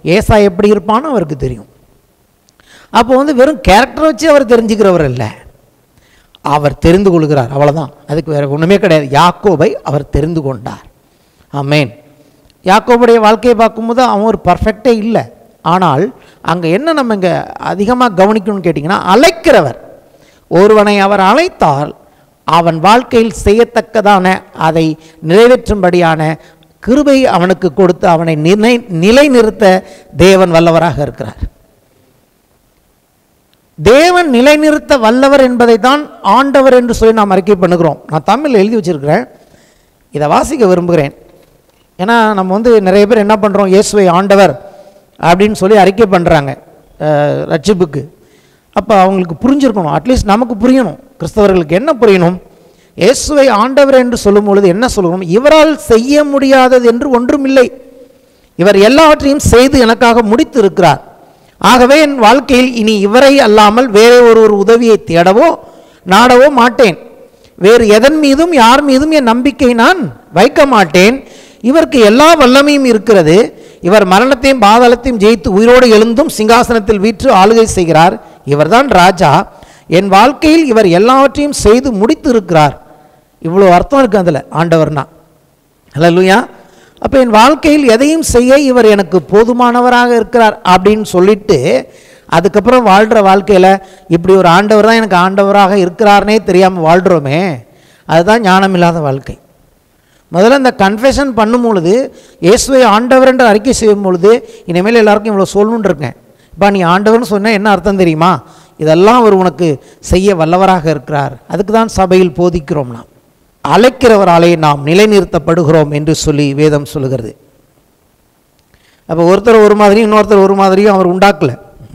A: ஏசா எப்படி இருப்பான்னு அவருக்கு தெரியும் அப்போ வந்து வெறும் கேரக்டரை வச்சு அவர் தெரிஞ்சுக்கிறவர் இல்லை அவர் தெரிந்து கொள்கிறார் அவ்வளவுதான் அதுக்கு வேற ஒன்றுமே கிடையாது யாக்கோபை அவர் தெரிந்து கொண்டார் ஆமென் யாக்கோபுடைய வாழ்க்கையை பார்க்கும்போது அவன் ஒரு பர்ஃபெக்டே இல்லை ஆனால் அங்கே என்ன நம்ம இங்கே அதிகமாக கவனிக்கணும்னு கேட்டிங்கன்னா அழைக்கிறவர் ஒருவனை அவர் அழைத்தால் அவன் வாழ்க்கையில் செய்யத்தக்கதான அதை நிறைவேற்றும்படியான கிருபை அவனுக்கு கொடுத்து அவனை நிலை நிலைநிறுத்த தேவன் வல்லவராக இருக்கிறார் தேவன் நிலைநிறுத்த வல்லவர் என்பதை தான் ஆண்டவர் என்று சொல்லி நாம் அறிக்கை பண்ணுகிறோம் நான் தமிழில் எழுதி வச்சிருக்கிறேன் இதை வாசிக்க விரும்புகிறேன் ஏன்னா நம்ம வந்து நிறைய பேர் என்ன பண்ணுறோம் இயேசுவை ஆண்டவர் அப்படின்னு சொல்லி அறிக்கை பண்ணுறாங்க ரட்சிப்புக்கு அப்போ அவங்களுக்கு புரிஞ்சிருக்கணும் அட்லீஸ்ட் நமக்கு புரியணும் கிறிஸ்தவர்களுக்கு என்ன புரியணும் இயேசுவை ஆண்டவர் என்று சொல்லும் பொழுது என்ன சொல்லணும் இவரால் செய்ய முடியாதது என்று ஒன்றுமில்லை இவர் எல்லாவற்றையும் செய்து எனக்காக முடித்து இருக்கிறார் ஆகவே என் வாழ்க்கையில் இனி இவரை அல்லாமல் வேறே ஒரு ஒரு உதவியை தேடவோ நாடவோ மாட்டேன் வேறு எதன் மீதும் யார் மீதும் என் நம்பிக்கை நான் வைக்க மாட்டேன் இவருக்கு எல்லா வல்லமையும் இருக்கிறது இவர் மரணத்தையும் பாதாளத்தையும் ஜெயித்து உயிரோடு எழுந்தும் சிங்காசனத்தில் வீற்று ஆளுகை செய்கிறார் இவர்தான் ராஜா என் வாழ்க்கையில் இவர் எல்லாவற்றையும் செய்து முடித்து இருக்கிறார் இவ்வளோ அர்த்தம் இருக்கு அதில் ஆண்டவர்னா ஹலலுயா அப்போ என் வாழ்க்கையில் எதையும் செய்ய இவர் எனக்கு போதுமானவராக இருக்கிறார் அப்படின்னு சொல்லிட்டு அதுக்கப்புறம் வாழ்கிற வாழ்க்கையில் இப்படி ஒரு ஆண்டவர் தான் எனக்கு ஆண்டவராக இருக்கிறார்னே தெரியாமல் வாழ்கிறோமே அதுதான் ஞானமில்லாத வாழ்க்கை முதல்ல இந்த கன்ஃபெஷன் பண்ணும் பொழுது இயேசுவை ஆண்டவர் என்று அறிக்கை செய்யும் பொழுது இனிமேல் எல்லாருக்கும் இவ்வளோ சொல்லணுன்னு இருக்கேன் இப்போ நீ ஆண்டவர்னு சொன்னால் என்ன அர்த்தம் தெரியுமா இதெல்லாம் அவர் உனக்கு செய்ய வல்லவராக இருக்கிறார் அதுக்கு தான் சபையில் போதிக்கிறோம் நாம் அழைக்கிறவராலே நாம் நிலைநிறுத்தப்படுகிறோம் என்று சொல்லி வேதம் சொல்லுகிறது அப்போ ஒருத்தர் ஒரு மாதிரியும் இன்னொருத்தர் ஒரு மாதிரியும் அவர் உண்டாக்கல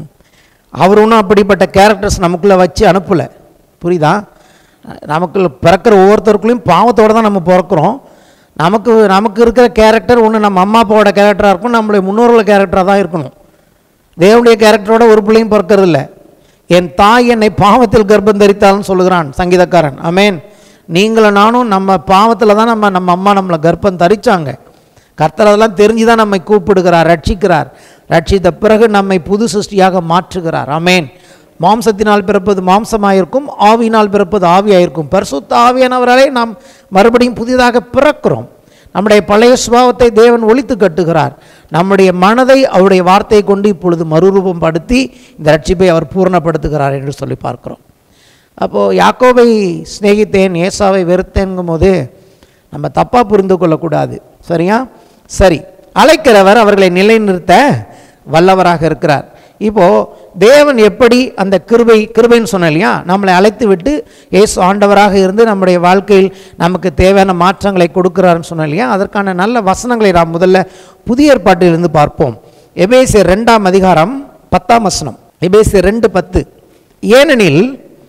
A: அவர் ஒன்றும் அப்படிப்பட்ட கேரக்டர்ஸ் நமக்குள்ளே வச்சு அனுப்பலை புரியுதா நமக்குள்ள பிறக்கிற ஒவ்வொருத்தருக்குள்ளேயும் பாவத்தோடு தான் நம்ம பிறக்கிறோம் நமக்கு நமக்கு இருக்கிற கேரக்டர் ஒன்று நம்ம அம்மா அப்பாவோட கேரக்டராக இருக்கும் நம்மளுடைய முன்னோர்களோட கேரக்டராக தான் இருக்கணும் தேவனுடைய கேரக்டரோட ஒரு பிள்ளையும் பிறக்கிறது இல்லை என் தாய் என்னை பாவத்தில் கர்ப்பம் தரித்தாள்னு சொல்லுகிறான் சங்கீதக்காரன் அமேன் நீங்களும் நானும் நம்ம பாவத்தில் தான் நம்ம நம்ம அம்மா நம்மளை கர்ப்பம் தரிச்சாங்க கர்த்தர் அதெல்லாம் தெரிஞ்சு தான் நம்மை கூப்பிடுகிறார் ரட்சிக்கிறார் ரட்சித்த பிறகு நம்மை புது சிருஷ்டியாக மாற்றுகிறார் அமேன் மாம்சத்தினால் பிறப்பது மாம்சமாயிருக்கும் ஆவியினால் பிறப்பது ஆவியாயிருக்கும் பரிசுத்த ஆவியானவராலே நாம் மறுபடியும் புதிதாக பிறக்கிறோம் நம்முடைய பழைய சுபாவத்தை தேவன் ஒழித்து கட்டுகிறார் நம்முடைய மனதை அவருடைய வார்த்தையை கொண்டு இப்பொழுது மறுரூபம் படுத்தி இந்த ரட்சிப்பை அவர் பூர்ணப்படுத்துகிறார் என்று சொல்லி பார்க்கிறோம் அப்போது யாக்கோபை சிநேகித்தேன் ஏசாவை வெறுத்தேங்கும் போது நம்ம தப்பாக புரிந்து கொள்ளக்கூடாது சரியா சரி அழைக்கிறவர் அவர்களை நிலைநிறுத்த வல்லவராக இருக்கிறார் இப்போது தேவன் எப்படி அந்த கிருபை கிருபைன்னு சொன்னேன் இல்லையா நம்மளை அழைத்து விட்டு இயேசு ஆண்டவராக இருந்து நம்முடைய வாழ்க்கையில் நமக்கு தேவையான மாற்றங்களை கொடுக்கிறாருன்னு சொன்னேன் இல்லையா அதற்கான நல்ல வசனங்களை நாம் முதல்ல புதிய ஏற்பாட்டிலிருந்து பார்ப்போம் எபேசியர் ரெண்டாம் அதிகாரம் பத்தாம் வசனம் எபேசியர் ரெண்டு பத்து ஏனெனில்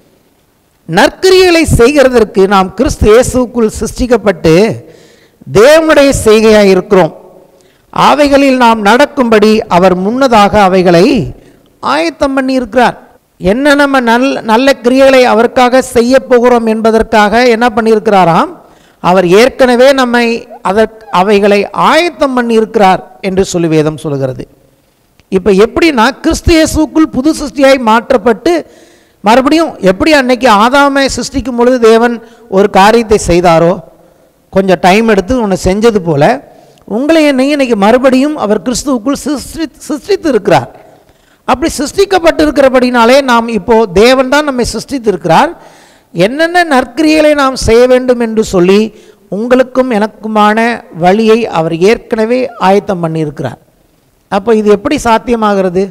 A: நற்கிரியைகளை செய்கிறதற்கு நாம் கிறிஸ்து இயேசுக்குள் சிருஷ்டிக்கப்பட்டு தேவனுடைய செய்கையாக இருக்கிறோம் அவைகளில் நாம் நடக்கும்படி அவர் முன்னதாக அவைகளை ஆயத்தம் பண்ணி இருக்கிறார் என்ன நம்ம நல்ல நல்ல கிரியைகளை அவருக்காக செய்ய போகிறோம் என்பதற்காக என்ன பண்ணியிருக்கிறாராம் அவர் ஏற்கனவே நம்மை அதற் அவைகளை ஆயத்தம் பண்ணி இருக்கிறார் என்று சொல்லி வேதம் சொல்கிறது இப்போ எப்படின்னா கிறிஸ்து இயேசுக்குள் புது சிருஷ்டியாய் மாற்றப்பட்டு மறுபடியும் எப்படி அன்னைக்கு ஆதாமை சிருஷ்டிக்கும் பொழுது தேவன் ஒரு காரியத்தை செய்தாரோ கொஞ்சம் டைம் எடுத்து ஒன்று செஞ்சது போல உங்களை என்னையும் இன்னைக்கு மறுபடியும் அவர் கிறிஸ்துவுக்குள் சிருஷ்டி சிருஷ்டித்து இருக்கிறார் அப்படி சிருஷ்டிக்கப்பட்டிருக்கிறபடினாலே நாம் இப்போ தேவன் தான் நம்மை சிருஷ்டித்திருக்கிறார் என்னென்ன நற்கிரியைகளை நாம் செய்ய வேண்டும் என்று சொல்லி உங்களுக்கும் எனக்குமான வழியை அவர் ஏற்கனவே ஆயத்தம் பண்ணியிருக்கிறார் அப்போ இது எப்படி சாத்தியமாகிறது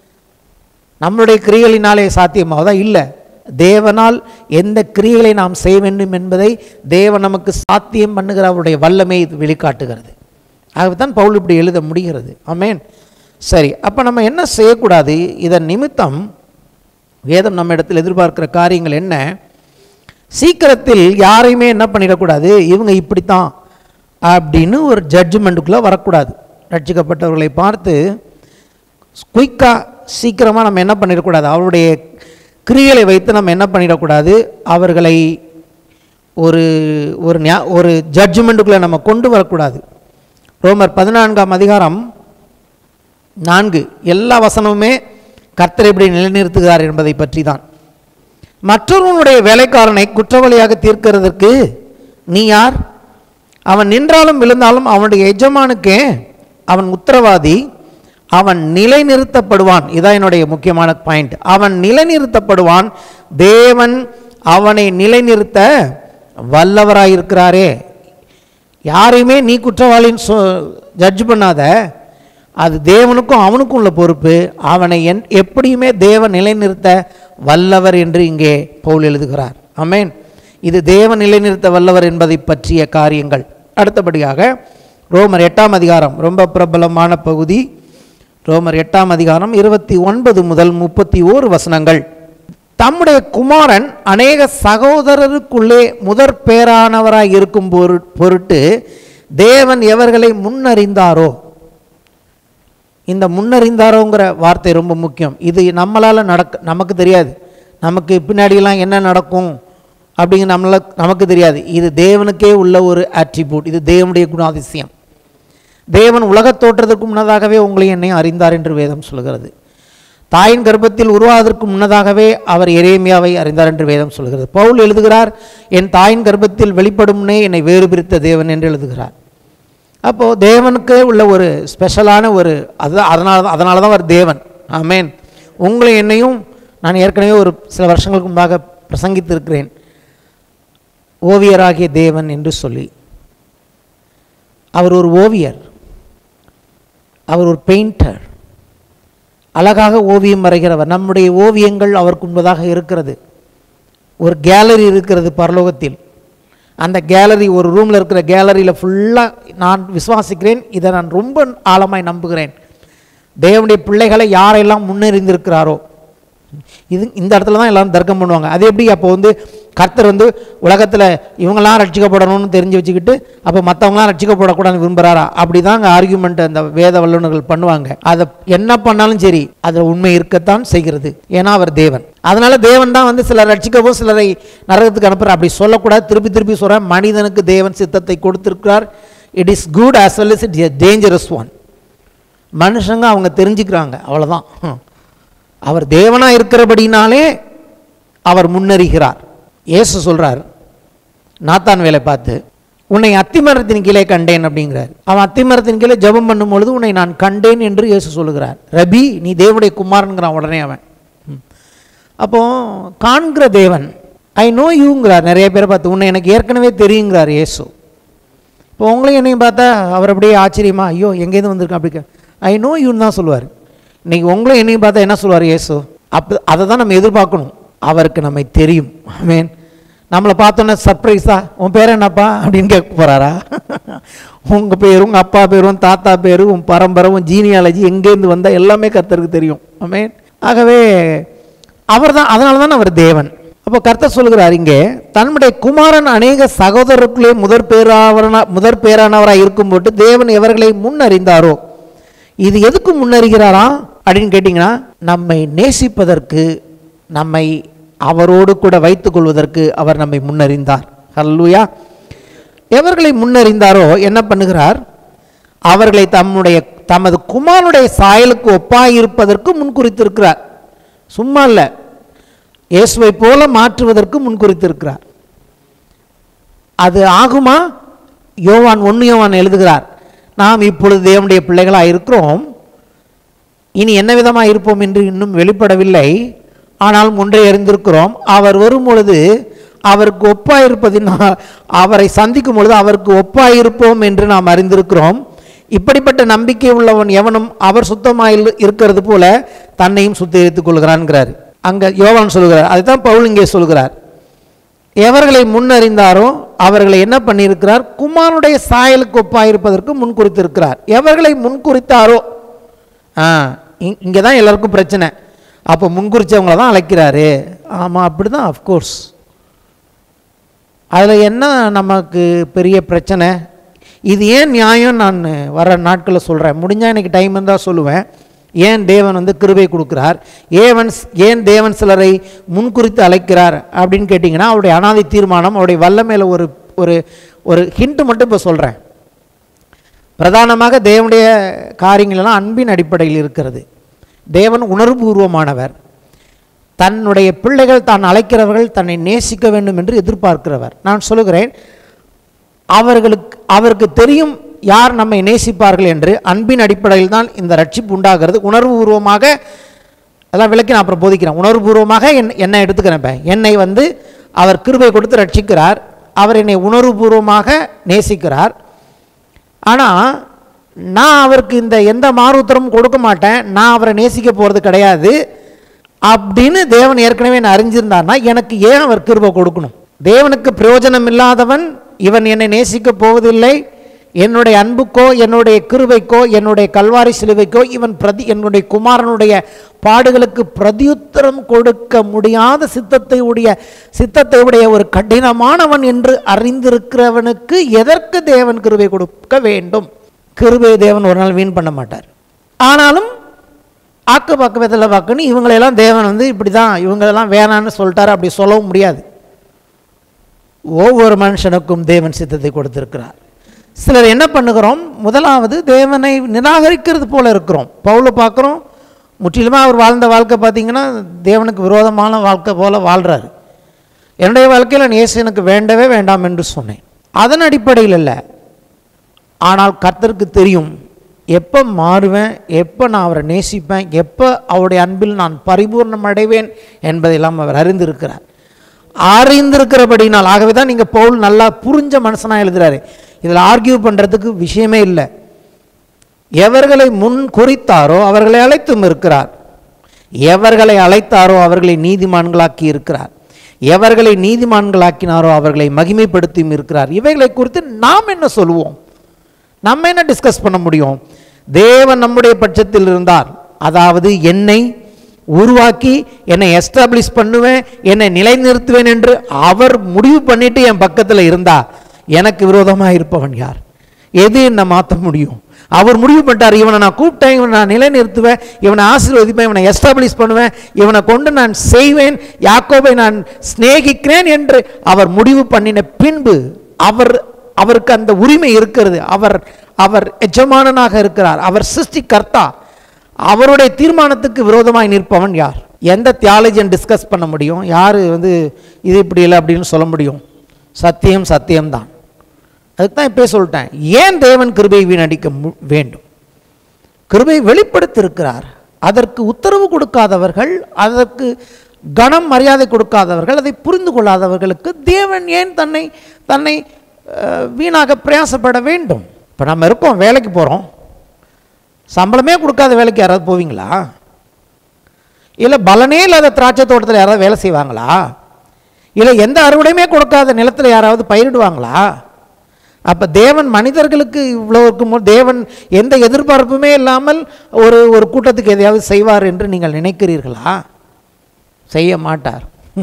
A: நம்மளுடைய கிரியைகளினாலே சாத்தியமாவதா இல்லை தேவனால் எந்த கிரியைகளை நாம் செய்ய வேண்டும் என்பதை தேவன் நமக்கு சாத்தியம் பண்ணுகிற அவருடைய வல்லமை இது வெளிக்காட்டுகிறது ஆகவே தான் பவுல் இப்படி எழுத முடிகிறது ஆமேன் சரி அப்போ நம்ம என்ன செய்யக்கூடாது இதன் நிமித்தம் வேதம் நம்ம இடத்தில் எதிர்பார்க்கிற காரியங்கள் என்ன சீக்கிரத்தில் யாரையுமே என்ன பண்ணிடக்கூடாது இவங்க இப்படித்தான் அப்படின்னு ஒரு ஜட்ஜ்மெண்ட்டுக்குள்ளே வரக்கூடாது ரட்சிக்கப்பட்டவர்களை பார்த்து குயிக்காக சீக்கிரமாக நம்ம என்ன பண்ணிடக்கூடாது அவருடைய கிரியைகளை வைத்து நம்ம என்ன பண்ணிடக்கூடாது அவர்களை ஒரு ஒரு ஞா ஒரு ஜட்ஜ்மெண்ட்டுக்குள்ளே நம்ம கொண்டு வரக்கூடாது ரோமர் பதினான்காம் அதிகாரம் நான்கு எல்லா வசனமுமே கர்த்தர் எப்படி நிலைநிறுத்துகிறார் என்பதை பற்றி தான் மற்றொருவனுடைய வேலைக்காரனை குற்றவாளியாக தீர்க்கிறதற்கு நீ யார் அவன் நின்றாலும் விழுந்தாலும் அவனுடைய எஜமானுக்கே அவன் உத்தரவாதி அவன் நிலைநிறுத்தப்படுவான் இதான் என்னுடைய முக்கியமான பாயிண்ட் அவன் நிலைநிறுத்தப்படுவான் தேவன் அவனை நிலைநிறுத்த வல்லவராயிருக்கிறாரே யாரையுமே நீ குற்றவாளின்னு சொ ஜட்ஜ் பண்ணாத அது தேவனுக்கும் அவனுக்கும் உள்ள பொறுப்பு அவனை என் எப்படியுமே தேவன் நிலைநிறுத்த வல்லவர் என்று இங்கே பவுல் எழுதுகிறார் ஆமென் இது தேவன் நிலைநிறுத்த வல்லவர் என்பதை பற்றிய காரியங்கள் அடுத்தபடியாக ரோமர் எட்டாம் அதிகாரம் ரொம்ப பிரபலமான பகுதி ரோமர் எட்டாம் அதிகாரம் இருபத்தி ஒன்பது முதல் முப்பத்தி ஓரு வசனங்கள் தம்முடைய குமாரன் அநேக சகோதரருக்குள்ளே முதற் பேரானவராய் இருக்கும் பொரு- பொருட்டு தேவன் எவர்களை முன்னறிந்தாரோ இந்த முன்னறிந்தாரோங்கிற வார்த்தை ரொம்ப முக்கியம் இது நம்மளால் நடக்க நமக்கு தெரியாது நமக்கு பின்னாடியெல்லாம் என்ன நடக்கும் அப்படிங்கிற நம்மள நமக்கு தெரியாது இது தேவனுக்கே உள்ள ஒரு ஆட்ரிபியூட் இது தேவனுடைய குணாதிசயம் தேவன் உலகத் தோற்றத்துக்கு முன்னதாகவே உங்களை என்னையும் அறிந்தார் என்று வேதம் சொல்கிறது தாயின் கர்ப்பத்தில் உருவாவதற்கு முன்னதாகவே அவர் எரேமியாவை அறிந்தார் என்று வேதம் சொல்கிறது பவுல் எழுதுகிறார் என் தாயின் கர்ப்பத்தில் வெளிப்படும் முன்னே என்னை வேறு பிரித்த தேவன் என்று எழுதுகிறார் அப்போது தேவனுக்கு உள்ள ஒரு ஸ்பெஷலான ஒரு அது அதனால தான் அதனால தான் அவர் தேவன் ஆமேன் உங்களை என்னையும் நான் ஏற்கனவே ஒரு சில வருஷங்களுக்கு முன்பாக பிரசங்கித்திருக்கிறேன் ஓவியராகிய தேவன் என்று சொல்லி அவர் ஒரு ஓவியர் அவர் ஒரு பெயிண்டர் அழகாக ஓவியம் வரைகிறவர் நம்முடைய ஓவியங்கள் அவருக்கு முன்பதாக இருக்கிறது ஒரு கேலரி இருக்கிறது பரலோகத்தில் அந்த கேலரி ஒரு ரூமில் இருக்கிற கேலரியில் ஃபுல்லாக நான் விசுவாசிக்கிறேன் இதை நான் ரொம்ப ஆழமாய் நம்புகிறேன் தேவனுடைய பிள்ளைகளை யாரெல்லாம் முன்னறிந்திருக்கிறாரோ இது இந்த இடத்துல தான் எல்லாரும் தர்க்கம் பண்ணுவாங்க அது எப்படி அப்போ வந்து கர்த்தர் வந்து உலகத்தில் இவங்கெல்லாம் ரட்சிக்கப்படணும்னு தெரிஞ்சு வச்சுக்கிட்டு அப்போ மற்றவங்களாம் ரட்சிக்கப்படக்கூடாதுன்னு விரும்புகிறாரா அப்படி தான் அங்கே ஆர்கியூமெண்ட் அந்த வேத வல்லுநர்கள் பண்ணுவாங்க அதை என்ன பண்ணாலும் சரி அதில் உண்மை இருக்கத்தான் செய்கிறது ஏன்னா அவர் தேவன் அதனால தேவன் தான் வந்து சிலர் ரட்சிக்கவும் சிலரை நரகத்துக்கு அனுப்புகிறார் அப்படி சொல்லக்கூடாது திருப்பி திருப்பி சொல்கிறேன் மனிதனுக்கு தேவன் சித்தத்தை கொடுத்திருக்கிறார் it is good as well as it is dangerous one மனுஷங்க அவங்க தெரிஞ்சுக்கிறாங்க அவ்வளோதான் அவர் தேவனாக இருக்கிறபடினாலே அவர் முன்னறிகிறார் இயேசு சொல்றார் நாத்தான் வேலை பார்த்து உன்னை அத்திமரத்தின் கீழே கண்டேன் அப்படிங்கிறார் அவன் அத்திமரத்தின் கீழே ஜெபம் பண்ணும் பொழுது உன்னை நான் கண்டேன் என்று இயேசு சொல்லுகிறார் ரபி நீ தேவனுடைய குமாரன்கிறான் உடனே அவன் ம். அப்போ காண்கிற தேவன் ஐ நோ யூங்கிறார் நிறைய பேரை பார்த்து உன்னை எனக்கு ஏற்கனவே தெரியுங்கிறார் இயேசு இப்போ உங்களையும் என்னையும் பார்த்தா அவர் அப்படியே ஆச்சரியமா ஐயோ எங்கேருந்து வந்திருக்கான் அப்படி ஐ நோ யூன்னு தான் சொல்லுவார் இன்னைக்கு உங்களையும் என்னையும் பார்த்தா என்ன சொல்லுவார் இயேசு அப்போ அதை தான் நம்ம எதிர்பார்க்கணும் அவருக்கு நம்மை தெரியும் ஆமென் நம்மளை பார்த்தோன்னே சர்ப்ரைஸா உன் பேர் என்னப்பா அப்படின்னு கேட்க போகிறாரா உங்கள் பேரும் உங்கள் அப்பா பேரும் தாத்தா பேரு உன் பரம்பரை உன் ஜீனியாலஜி எங்கேருந்து வந்தால் எல்லாமே கர்த்தருக்கு தெரியும் ஆமென் ஆகவே அவர் தான் அதனால தான் அவர் தேவன் அப்போ கர்த்தர் சொல்கிறார் இங்கே தன்னுடைய குமாரன் அநேக சகோதரருக்குள்ளே முதற் பேராவரனா முதற் பேரானவராக இருக்கும் போட்டு தேவன் எவர்களை முன்னறிந்தாரோ இது எதுக்கு முன்னறிகிறாரா அப்படின்னு கேட்டிங்கன்னா நம்மை நேசிப்பதற்கு நம்மை அவரோடு கூட வைத்துக் கொள்வதற்கு அவர் நம்மை முன்னறிந்தார் ஹல்லுயா எவர்களை முன்னறிந்தாரோ என்ன பண்ணுகிறார் அவர்களை தம்முடைய தமது குமாரனுடைய சாயலுக்கு ஒப்பாயிருப்பதற்கு முன்குறித்திருக்கிறார் சும்மா இல்லை இயேசுவை போல மாற்றுவதற்கு முன்குறித்திருக்கிறார் அது ஆகுமா யோவான் ஒன்று யோவான் எழுதுகிறார் நாம் இப்பொழுது தேவனுடைய பிள்ளைகளாக இருக்கிறோம் இனி என்ன விதமாக இருப்போம் என்று இன்னும் வெளிப்படவில்லை ஆனால் ஒன்றை அறிந்திருக்கிறோம் அவர் வரும் பொழுது அவருக்கு ஒப்பாயிருப்பதின் அவரை சந்திக்கும் பொழுது அவருக்கு ஒப்பாயிருப்போம் என்று நாம் அறிந்திருக்கிறோம் இப்படிப்பட்ட நம்பிக்கை உள்ளவன் எவனும் அவர் சுத்தமாக இல்ல- இருக்கிறது போல தன்னையும் சுத்திகரித்துக் கொள்கிறான்கிறார் அங்க யோவான் சொல்கிறார் அதுதான் பவுல் இங்கே சொல்கிறார் எவர்களை முன்னறிந்தாரோ அவர்களை என்ன பண்ணியிருக்கிறார் குமாரனுடைய சாயலுக்கு ஒப்பாயிருப்பதற்கு முன்குறித்திருக்கிறார் எவர்களை முன்குறித்தாரோ ஆ இங்கே தான் எல்லாருக்கும் பிரச்சனை அப்போ முன்குறிச்சவங்கள தான் அழைக்கிறாரு ஆமாம் அப்படி தான் அஃப்கோர்ஸ் அதில் என்ன நமக்கு பெரிய பிரச்சனை இது ஏன் நியாயம் நான் வர நாட்களில் சொல்கிறேன் முடிஞ்சால் எனக்கு டைம் இருந்தால் சொல்லுவேன் ஏன் தேவன் வந்து கிருபை கொடுக்கிறார் ஏவன் ஏன் தேவன் சிலரை முன்குறித்து அழைக்கிறார் அப்படின்னு கேட்டிங்கன்னா அவருடைய அனாதை தீர்மானம் அவருடைய வல்லமையில் ஒரு ஒரு ஒரு ஹிண்ட் மட்டும் இப்போ சொல்கிறேன் பிரதானமாக தேவனுடைய காரியங்கள் எல்லாம் அன்பின் அடிப்படையில் இருக்கிறது தேவன் உணர்வுபூர்வமானவர் தன்னுடைய பிள்ளைகள் தான் அழைக்கிறவர்கள் தன்னை நேசிக்க வேண்டும் என்று எதிர்பார்க்கிறவர் நான் சொல்லுகிறேன் அவர்களுக்கு அவருக்கு தெரியும் யார் நம்மை நேசிப்பார்கள் என்று அன்பின் அடிப்படையில் தான் இந்த ரட்சிப்பு உண்டாகிறது உணர்வுபூர்வமாக அதெல்லாம் விளக்கி நான் அப்புறம் போதிக்கிறேன் உணர்வுபூர்வமாக என் என்னை எடுத்துக்கிறேன் இப்போ என்னை வந்து அவர் கிருபை கொடுத்து ரட்சிக்கிறார் அவர் என்னை உணர்வுபூர்வமாக நேசிக்கிறார் ஆனால் நான் அவருக்கு இந்த எந்த மாறுத்தரமும் கொடுக்க மாட்டேன் நான் அவரை நேசிக்க போகிறது கிடையாது அப்படின்னு தேவன் ஏற்கனவே நான் அறிஞ்சிருந்தார்னா எனக்கு ஏன் அவர் கிருபை கொடுக்கணும் தேவனுக்கு பிரயோஜனம் இல்லாதவன் இவன் என்னை நேசிக்க போவதில்லை என்னுடைய அன்புக்கோ என்னுடைய கிருபைக்கோ என்னுடைய கல்வாரி சிலுவைக்கோ இவன் பிரதி என்னுடைய குமாரனுடைய பாடுகளுக்கு பிரதியுத்தரம் கொடுக்க முடியாத சித்தத்தை உடைய சித்தத்தை உடைய ஒரு கடினமானவன் என்று அறிந்திருக்கிறவனுக்கு எதற்கு தேவன் கிருபை கொடுக்க வேண்டும் கிருபை தேவன் ஒரு நாள் வீண் பண்ண மாட்டார் ஆனாலும் ஆக்கு பக்க வெத்தலை பார்க்கணும் இவங்களெல்லாம் தேவன் வந்து இப்படி தான் இவங்களெல்லாம் வேணான்னு சொல்லிட்டாரு அப்படி சொல்லவும் முடியாது ஒவ்வொரு மனுஷனுக்கும் தேவன் சித்தத்தை கொடுத்திருக்கிறார் சிலர் என்ன பண்ணுகிறோம் முதலாவது தேவனை நிராகரிக்கிறது போல இருக்கிறோம் பவுலை பார்க்குறோம் முற்றிலுமாக அவர் வாழ்ந்த வாழ்க்கை பார்த்தீங்கன்னா தேவனுக்கு விரோதமான வாழ்க்கை போல வாழ்கிறாரு என்னுடைய வாழ்க்கையில் இயேசு எனக்கு வேண்டவே வேண்டாம் என்று சொன்னேன் அதன் அடிப்படையில் இல்லை ஆனால் கர்த்தருக்கு தெரியும் எப்போ மாறுவேன் எப்போ நான் அவரை நேசிப்பேன் எப்போ அவருடைய அன்பில் நான் பரிபூர்ணம் அடைவேன் என்பதையெல்லாம் அவர் அறிந்திருக்கிறார் அறிந்திருக்கிறபடினால் ஆகவே தான் நீங்கள் பவுல் நல்லா புரிஞ்ச மனுஷனாக எழுதுறாரு இதில் ஆர்கியூ பண்ணுறதுக்கு விஷயமே இல்லை எவர்களை முன் குறித்தாரோ அவர்களை அழைத்தும் இருக்கிறார் எவர்களை அழைத்தாரோ அவர்களை நீதிமான்களாக்கி இருக்கிறார் எவர்களை நீதிமான்களாக்கினாரோ அவர்களை மகிமைப்படுத்தியும் இருக்கிறார் இவைகளை குறித்து நாம் என்ன சொல்லுவோம் நம்ம என்ன டிஸ்கஸ் பண்ண முடியும் தேவன் நம்முடைய பட்சத்தில் இருந்தார் அதாவது என்னை உருவாக்கி என்னை எஸ்டாப்ளிஷ் பண்ணுவேன் என்னை நிலைநிறுத்துவேன் என்று அவர் முடிவு பண்ணிட்டு என் பக்கத்தில் இருந்தா எனக்கு விரோதமாக இருப்பவன் யார் எது என்னை மாற்ற முடியும் அவர் முடிவு பண்ணிட்டார் இவனை நான் கூப்பிட்டேன் இவனை நான் நிலைநிறுத்துவேன் இவனை ஆசீர்வதிப்பேன் இவனை எஸ்டாப்ளிஷ் பண்ணுவேன் இவனை கொண்டு நான் செய்வேன் யாக்கோபை நான் சிநேகிக்கிறேன் என்று அவர் முடிவு பண்ணின பின்பு அவர் அவருக்கு அந்த உரிமை இருக்கிறது அவர் அவர் எஜமானனாக இருக்கிறார் அவர் சிருஷ்டிகர்த்தா அவருடைய தீர்மானத்துக்கு விரோதமாய் நிற்பவன் யார் எந்த தியாலஜியன் டிஸ்கஸ் பண்ண முடியும் யார் வந்து இது இப்படி இல்லை அப்படின்னு சொல்ல முடியும் சத்தியம் சத்தியம்தான் அதுக்கு தான் இப்போ சொல்லிட்டேன் ஏன் தேவன் கிருபை வீணடிக்க மு- வேண்டும் கிருபை வெளிப்படுத்தியிருக்கிறார் அதற்கு உத்தரவு கொடுக்காதவர்கள் அதற்கு கனம் மரியாதை கொடுக்காதவர்கள் அதை புரிந்து கொள்ளாதவர்களுக்கு தேவன் ஏன் தன்னை தன்னை அஹ், வீணாக பிரயாசப்பட வேண்டும் இப்போ நம்ம இருக்கோம் வேலைக்கு போகிறோம் சம்பளமே கொடுக்காத வேலைக்கு யாராவது போவீங்களா இல்லை பலனே இல்லாத திராட்சை தோட்டத்தில் யாராவது வேலை செய்வாங்களா இல்லை எந்த அறுவடையுமே கொடுக்காத நிலத்தில் யாராவது பயிரிடுவாங்களா அப்போ தேவன் மனிதர்களுக்கு இவ்வளோ இருக்கும்போது தேவன் எந்த எதிர்பார்ப்புமே இல்லாமல் ஒரு ஒரு கூட்டத்துக்கு எதையாவது செய்வார் என்று நீங்கள் நினைக்கிறீர்களா செய்ய மாட்டார்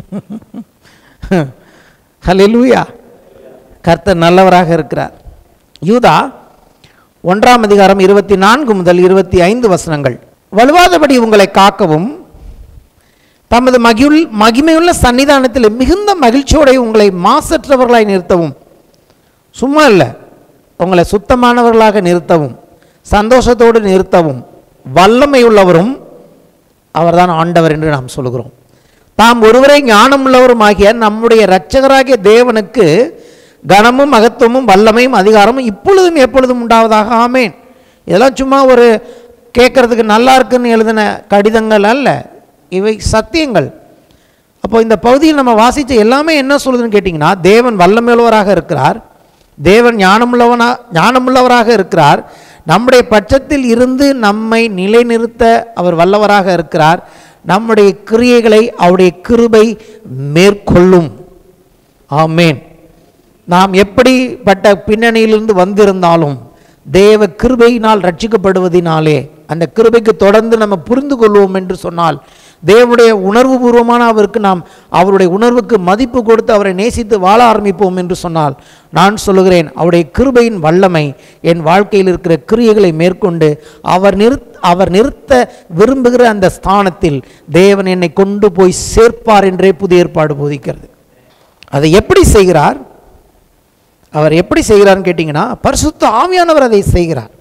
A: ஹalleluya கர்த்தர் நல்லவராக இருக்கிறார் யூதா ஒன்றாம் அதிகாரம் இருபத்தி நான்கு முதல் இருபத்தி ஐந்து வசனங்கள் வலுவாதபடி உங்களை காக்கவும் தமது மகிழ் மகிமையுள்ள சன்னிதானத்தில் மிகுந்த மகிழ்ச்சியோட உங்களை மாசற்றவர்களாய் நிறுத்தவும் சும்மா இல்லை உங்களை சுத்தமானவர்களாக நிறுத்தவும் சந்தோஷத்தோடு நிறுத்தவும் வல்லமை உள்ளவரும் அவர்தான் ஆண்டவர் என்று நாம் சொல்கிறோம் தாம் ஒருவரை ஞானமுள்ளவரும் ஆகிய நம்முடைய இரட்சகராகிய தேவனுக்கு கனமும் மகத்துவமும் வல்லமையும் அதிகாரமும் இப்பொழுதும் எப்பொழுதும் உண்டாவதாக ஆமேன் இதெல்லாம் சும்மா ஒரு கேட்கறதுக்கு நல்லா இருக்குன்னு எழுதின கடிதங்கள் அல்ல இவை சத்தியங்கள் அப்போ இந்த பகுதியில் நம்ம வாசித்த எல்லாமே என்ன சொல்லுதுன்னு கேட்டிங்கன்னா தேவன் வல்லமையுள்ளவராக இருக்கிறார் தேவன் ஞானமுள்ளவனா ஞானமுள்ளவராக இருக்கிறார் நம்முடைய பட்சத்தில் இருந்து நம்மை நிலைநிறுத்த அவர் வல்லவராக இருக்கிறார் நம்முடைய கிரியைகளை அவருடைய கிருபை மேற்கொள்ளும் ஆமேன் நாம் எப்படிப்பட்ட பின்னணியிலிருந்து வந்திருந்தாலும் தேவ கிருபையினால் ரட்சிக்கப்படுவதினாலே அந்த கிருபைக்கு தொடர்ந்து நம்ம புரிந்து கொள்வோம் என்று சொன்னால் தேவனுடைய உணர்வுபூர்வமான அவருக்கு நாம் அவருடைய உணர்வுக்கு மதிப்பு கொடுத்து அவரை நேசித்து வாழ ஆரம்பிப்போம் என்று சொன்னால் நான் சொல்லுகிறேன் அவருடைய கிருபையின் வல்லமை என் வாழ்க்கையில் இருக்கிற கிரியைகளை மேற்கொண்டு அவர் நிறுத் அவர் நிறுத்த விரும்புகிற அந்த ஸ்தானத்தில் தேவன் என்னை கொண்டு போய் சேர்ப்பார் என்றே புதிய ஏற்பாடு போதிக்கிறது அதை எப்படி செய்கிறார் அவர் எப்படி செய்கிறார்னு கேட்டிங்கன்னா பரிசுத்த ஆவியானவர் அதை செய்கிறார்